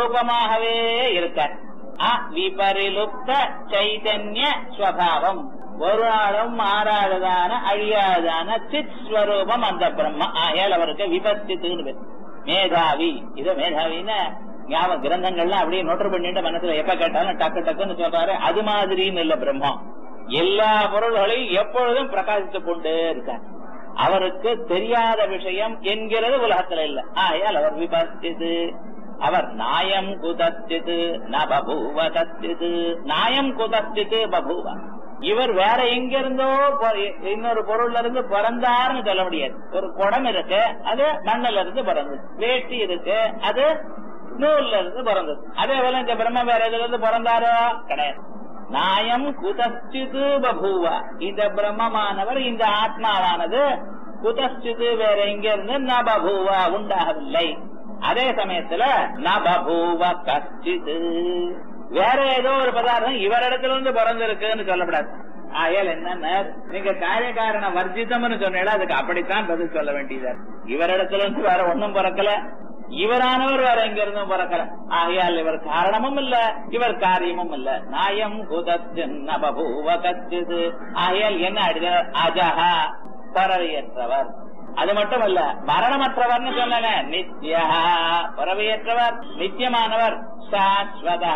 Speaker 3: ஸ்வரூபமாகவே இருக்க அவிபரிலுப்த சைதன்ய ஸ்வபாவம் ஒரு நாளும் மாறாததான அழியாததான சித் ஸ்வரூபம் அந்த பிரம்மா ஆகையால் அவருக்கு விபத்தித்துன்னு பேர் மேதாவி இது மேதாவின்னு ஞாபக கிரந்தங்கள்லாம் அப்படியே நோட்டர் பண்ணிட்டு மனசுல எப்ப கேட்டாலும் டக்கு டக்குன்னு சொல்றாரு அது மாதிரின்னு இல்ல பிரம்மம் எல்லா பொருள்களையும் எப்பொழுதும் பிரகாசித்துக் கொண்டே இருக்கார் அவருக்கு தெரியாத விஷயம் என்கிறது உலகத்துல இல்ல ஆகையால் அவர் விபத்திது அவர் நாயம் குதத்திது ந பபூவ தத்திது நாயம் குதத்திது பபூவ இவர் வேற எங்க இருந்தோ பொ- இன்னொரு பொருள்ல இருந்து பிறந்தாருன்னு சொல்ல முடியாது ஒரு குடம் இருக்கு அது மண்ணுல இருந்து பிறந்தது வேட்டி இருக்கு அது நூல்ல இருந்து பிறந்தது அதே போல இந்த பிரம்ம வேற எதுல இருந்து பிறந்தாரோ கிடையாது நாயம் குதச்சிது பபூவ இந்த பிரம்மமானவர் இந்த ஆத்மாவானது குதச்சிது வேற எங்க இருந்து ந பபூவ உண்டாகவில்லை அதே சமயத்துல ந பபூவ கச்சிது வேற ஏதோ ஒரு பதார்த்தம் இவரிடத்துல இருந்து பிறந்திருக்குன்னு சொல்லப்படாது ஆகையால் என்னன்னா நீங்க காரியகாரண வர்ஜிதம்னு சொன்னீங்களா அதுக்கு அப்படித்தான் பதில் சொல்ல வேண்டியதா இருக்கு. இவரிடத்துல இருந்து வேற ஒண்ணும் பிறக்கல இவரானவர் வேற எங்க இருந்தும் பிறக்கல ஆகையால் இவர் காரணமும் இல்ல இவர் காரியமும் இல்ல நாயம் குதத்தின் பபூவ கச்சிது ஆகையால் என்ன அடித அஜஹா பறவையற்றவர் அது மட்டும் இல்ல மரணமற்றவர்னு சொன்ன நித்யா பறவையற்றவர் நித்தியமானவர் சாஸ்வதா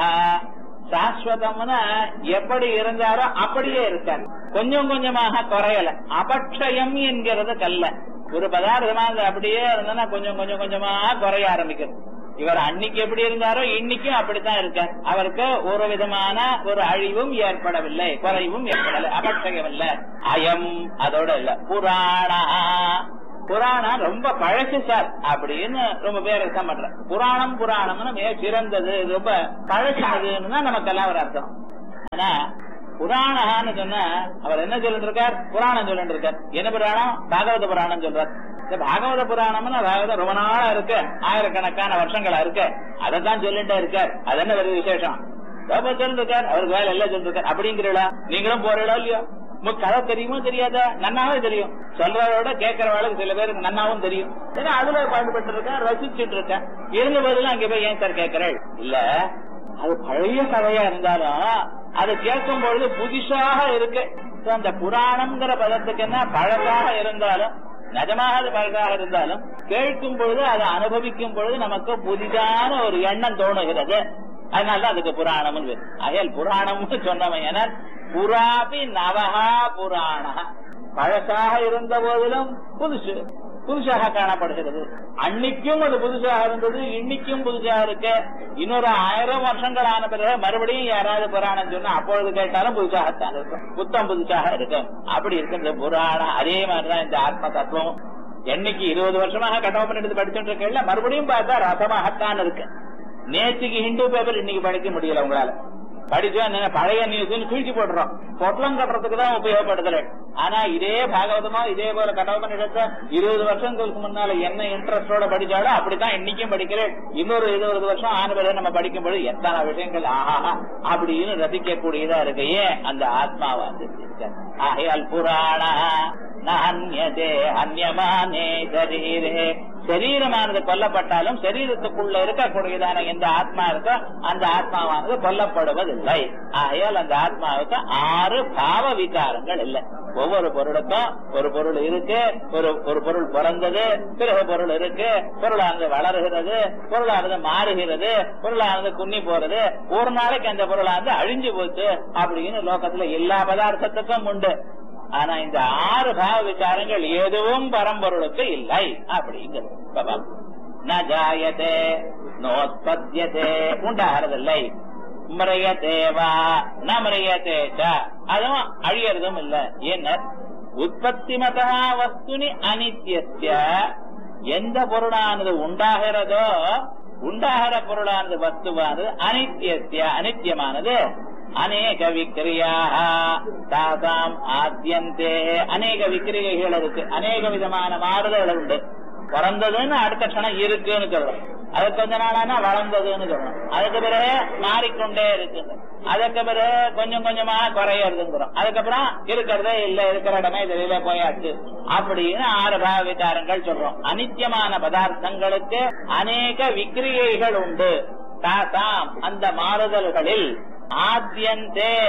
Speaker 3: சாஸ்வதம்னா எப்படி இருந்தாரோ அப்படியே இருக்கார் கொஞ்சம் கொஞ்சமாக குறையல அபக்ஷயம் என்கிறது கல்ல ஒரு பதார்த்தமா அது அப்படியே இருந்ததுன்னா கொஞ்சம் கொஞ்சம் கொஞ்சமா குறைய ஆரம்பிக்கிறது இவர் அன்னைக்கு எப்படி இருந்தாரோ இன்னைக்கும் அப்படித்தான் இருக்கார் அவருக்கு ஒரு விதமான ஒரு அழிவும் ஏற்படவில்லை குறைவும் ஏற்படல அபக்ஷயம் இல்ல அயம் அதோட இல்ல புராணா புராணம் ரொம்ப பழசு சார் அப்படின்னு ரொம்ப பேர் அர்த்தம் பண்ற புராணம் புராணம்னு மிக சிறந்தது இது ரொம்ப பழசானதுன்னு தான் நமக்கெல்லாம் ஒரு அர்த்தம் ஆனா புராணஹான்னு சொன்னா அவர் என்ன சொல்லிட்டு இருக்கார் புராணம் சொல்லிட்டு இருக்கார் என்ன புராணம் பாகவத புராணம் சொல்றார் இந்த பாகவத புராணம்னு அதாவது ரொம்ப நாளா இருக்கு ஆயிரக்கணக்கான வருஷங்களா இருக்கு அதைத்தான் சொல்லிட்டே இருக்கார் அது என்ன ஒரு விசேஷம் ரொம்ப சொல்லிட்டு இருக்கார் அவருக்கு வேலை எல்லாம் சொல்லிட்டு இருக்கார் அப்படிங்கிறீங்களா நீங்களும் போறீங்களோ இல்லையோ உங்களுக்கு கதை தெரியுமோ தெரியாதா நன்னாவே தெரியும் சொல்றதோட கேட்கறவாளுக்கு சில பேருக்கு நன்னாவும் தெரியும் ஏன்னா அதுல பாடுபட்டு இருக்கேன் ரசிச்சுட்டு இருக்கேன் இருந்த போதெல்லாம் அங்க போய் ஏன் சார் கேட்கிறேன் இல்ல அது பழைய கதையா இருந்தாலும் அதை கேட்கும் பொழுது புதுசாக இருக்கு So, அந்த புராணம்ங்கிற பதத்துக்கு என்ன பழசாக இருந்தாலும் நிஜமாக அது பழசாக இருந்தாலும் கேட்கும் பொழுது அதை அனுபவிக்கும் பொழுது நமக்கு புதிதான ஒரு எண்ணம் தோணுகிறது அதனால அதுக்கு புராணம்னு பேரு அயல் புராணம்னு சொன்னவன் ஏன்னா புராபி நவஹா புராண பழசாக இருந்த போதிலும் புதுசு புதுசாக காணப்படுகிறது அன்னைக்கும் அது புதுசாக இருந்தது இன்னைக்கும் புதுசாக இருக்கு இன்னொரு ஆயிரம் வருஷங்கள் ஆன பிறகு மறுபடியும் யாராவது புராணம் சொன்னா அப்பொழுது கேட்டாலும் புதுசாகத்தான் இருக்கும் புத்தம் புதுசாக இருக்கும் அப்படி இருக்கு இந்த புராணம் அதே மாதிரிதான் இந்த ஆத்ம தத்துவம் என்னைக்கு இருபது வருஷமாக கட்டோப்பன் எடுத்து படிச்சுட்டு இருக்கல மறுபடியும் பார்த்தா ரசமாகத்தான் இருக்கு நேற்றுக்கு ஹிந்து பேப்பர் இன்னைக்கு படிக்க முடியல உங்களால படிச்சா என்ன பழைய நியூஸ் கிழிச்சு போட்டுறோம் பொட்டலம் கட்டுறதுக்கு தான் உபயோகப்படுத்தல ஆனா இதே பாகவதமா இதே போல கடவுள் எடுத்த இருபது வருஷங்களுக்கு முன்னால என்ன இன்ட்ரெஸ்டோட படிச்சாலும் அப்படித்தான் இன்னைக்கும் படிக்கிறேன் இன்னொரு இருபது வருஷம் ஆன பிறகு நம்ம படிக்கும்போது எத்தனை விஷயங்கள் ஆஹா அப்படின்னு ரசிக்க கூடியதா இருக்கு ஏன் அந்த ஆத்மாவாது ஆகையால் புராண அந்நதே அந்யமானே சரீரே சரீரமானது கொல்லப்பட்டாலும் சரீரத்துக்குள்ள இருக்கக்கூடியதான எந்த ஆத்மா இருக்கோ அந்த ஆத்மாவானது கொல்லப்படுவதில்லை ஆகையால் அந்த ஆத்மாவுக்கு ஆறு பாவ விகாரங்கள் இல்லை ஒவ்வொரு பொருளுக்கும் ஒரு பொருள் இருக்கு ஒரு ஒரு பொருள் பிறந்தது பிறகு பொருள் இருக்கு பொருளானது வளருகிறது பொருளானது மாறுகிறது பொருளானது குன்னி போறது ஒரு நாளைக்கு அந்த பொருளானது அழிஞ்சு போச்சு அப்படின்னு லோகத்துல எல்லா பதார்த்தத்துக்கும் உண்டு ஆனா இந்த ஆறு பாவ விசாரங்கள் எதுவும் பரம்பொருளுக்கு இல்லை அப்படிங்கிறது பாபா. ந ஜாயதே நோத்பத்தியதே உண்டாகிறதில்லை மிரயத்தே வா ந மிரயத்தே ச அதுவும் அழியறதும் இல்ல என்ன உற்பத்தி மதா வஸ்துனி அனித்திய எந்த பொருளானது உண்டாகிறதோ உண்டாகிற பொருளானது வஸ்துவானது அனித்திய அனித்தியமானது அநேக விக்கிரியாக தாசாம் ஆத்தியந்தே அநேக விக்கிரிகைகள் இருக்கு அநேக விதமான மாறுதல்கள் உண்டு பிறந்ததுன்னு அடுத்த க்ஷணம் இருக்குன்னு சொல்றோம் அது கொஞ்ச நாளானா வளர்ந்ததுன்னு சொல்றோம் அதுக்கு பிறகு மாறிக்கொண்டே இருக்குது அதுக்கு பிறகு கொஞ்சம் கொஞ்சமா குறையறதுங்கிறோம் அதுக்கப்புறம் இருக்கிறதே இல்ல இருக்கிற இடமே வெளியில போயாச்சு அப்படின்னு ஆறு பாவ விகாரங்கள் சொல்றோம் அனித்தியமான பதார்த்தங்களுக்கு அநேக விக்கிரியைகள் உண்டு தாசாம் அந்த மாறுதல்களில் ஆத்தியந்தே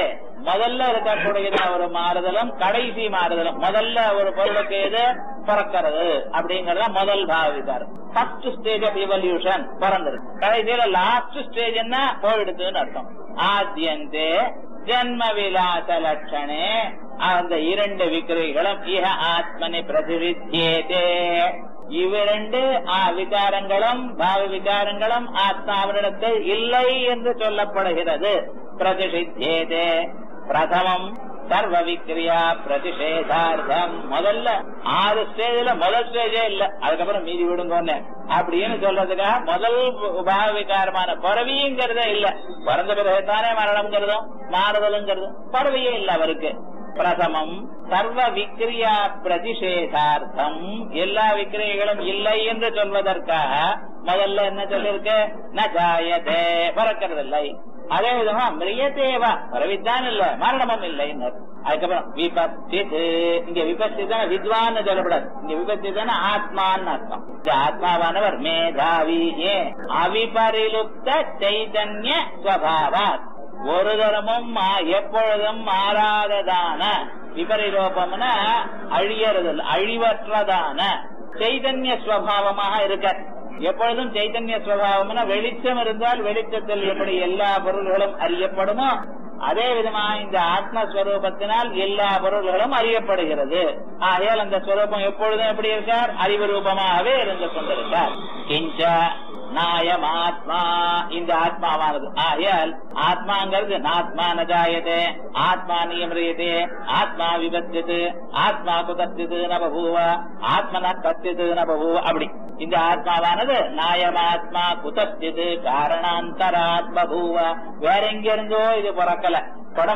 Speaker 3: முதல்ல இருக்கக்கூடியது ஒரு மாறுதலும் கடைசி மாறுதலும் முதல்ல ஒரு பொருளுக்கு எது பிறக்கிறது அப்படிங்கறத முதல் பாவ விகாரம் ஃபர்ஸ்ட் ஸ்டேஜ் ஆஃப் இவல்யூஷன் பிறந்திருக்கு கடைசியில லாஸ்ட் ஸ்டேஜ் என்ன போயிடுதுன்னு அர்த்தம் ஆத்தியந்தே ஜன்ம விலாச லட்சணே அந்த இரண்டு விக்கிரைகளும் இஹ ஆத்மனி பிரதிவித்தியேதே இவ்விரண்டு ஆ விகாரங்களும் பாவ விகாரங்களும் ஆத்மாவினிடத்தில் இல்லை என்று சொல்லப்படுகிறது பிரதிஷித்தியேதே பிரதமம் சர்வ விக்ரியா பிரதிஷேதார்த்தம் முதல்ல ஆறு ஸ்டேஜ்ல முதல் ஸ்டேஜே இல்ல அதுக்கப்புறம் மீதி விடுங்கன்னு அப்படின்னு சொல்றதுக்காக முதல் பாவ விகாரமான பிறவிங்கிறதே இல்ல பிறந்த பிறகு தானே மரணம்ங்கிறதும் மாறுதலுங்கிறதும் பிறவியே இல்ல அவருக்கு பிரதமம் சர்வ விக்ரியா பிரதிஷேதார்த்தம் எல்லா விக்கிரியைகளும் இல்லை என்று சொல்வதற்காக முதல்ல என்ன சொல்லிருக்கு ந ஜாயதே பிறக்கிறதில்லை அதே விதமா மிரியதேவா பரவித்தான் இல்ல மரணமும் இல்லை அதுக்கப்புறம் விபத்திது இங்க விபத்திதான வித்வான்னு சொல்லப்படாது இங்க விபத்திதான ஆத்மான்னு அர்த்தம் இந்த ஆத்மாவானவர் மேதாவி ஏன் அவிபரிலுப்த சைதன்ய ஸ்வபாவாத் ஒரு தரமும் மா- எப்பொழுதும் மாறாததான விபரிலோபம்னா அழியறது இல்ல, அழிவற்றதான சைதன்ய ஸ்வபாவமாக இருக்க எப்பொழுதும் சைதன்ய ஸ்வபாவம்னா வெளிச்சம் இருந்தால் வெளிச்சத்தில் எப்படி எல்லா பொருள்களும் அறியப்படுமோ அதே விதமா இந்த ஆத்மஸ்வரூபத்தினால் எல்லா பொருள்களும் அறியப்படுகிறது ஆகையால் அந்த ஸ்வரூபம் எப்பொழுதும் எப்படி இருக்கார் அறிவு ரூபமாகவே இருந்து கொண்டிருக்கார் கிஞ்ச நாயம் ஆத்மா இந்த ஆத்மாவானது ஆகையால் ஆத்மாங்கிறது நாத்மா நஜாயதே ஆத்மா நியமியதே ஆத்மா விபத்தியது ஆத்மா குதத்தியது நபூவ ஆத்மன கத்தியது நபூவ அப்படி இந்த ஆத்மாவானது நாயமாத்மா குதத்தியது காரணாந்தராத்ம பூவ வேற எங்க இருந்தோ இது பிறக்கல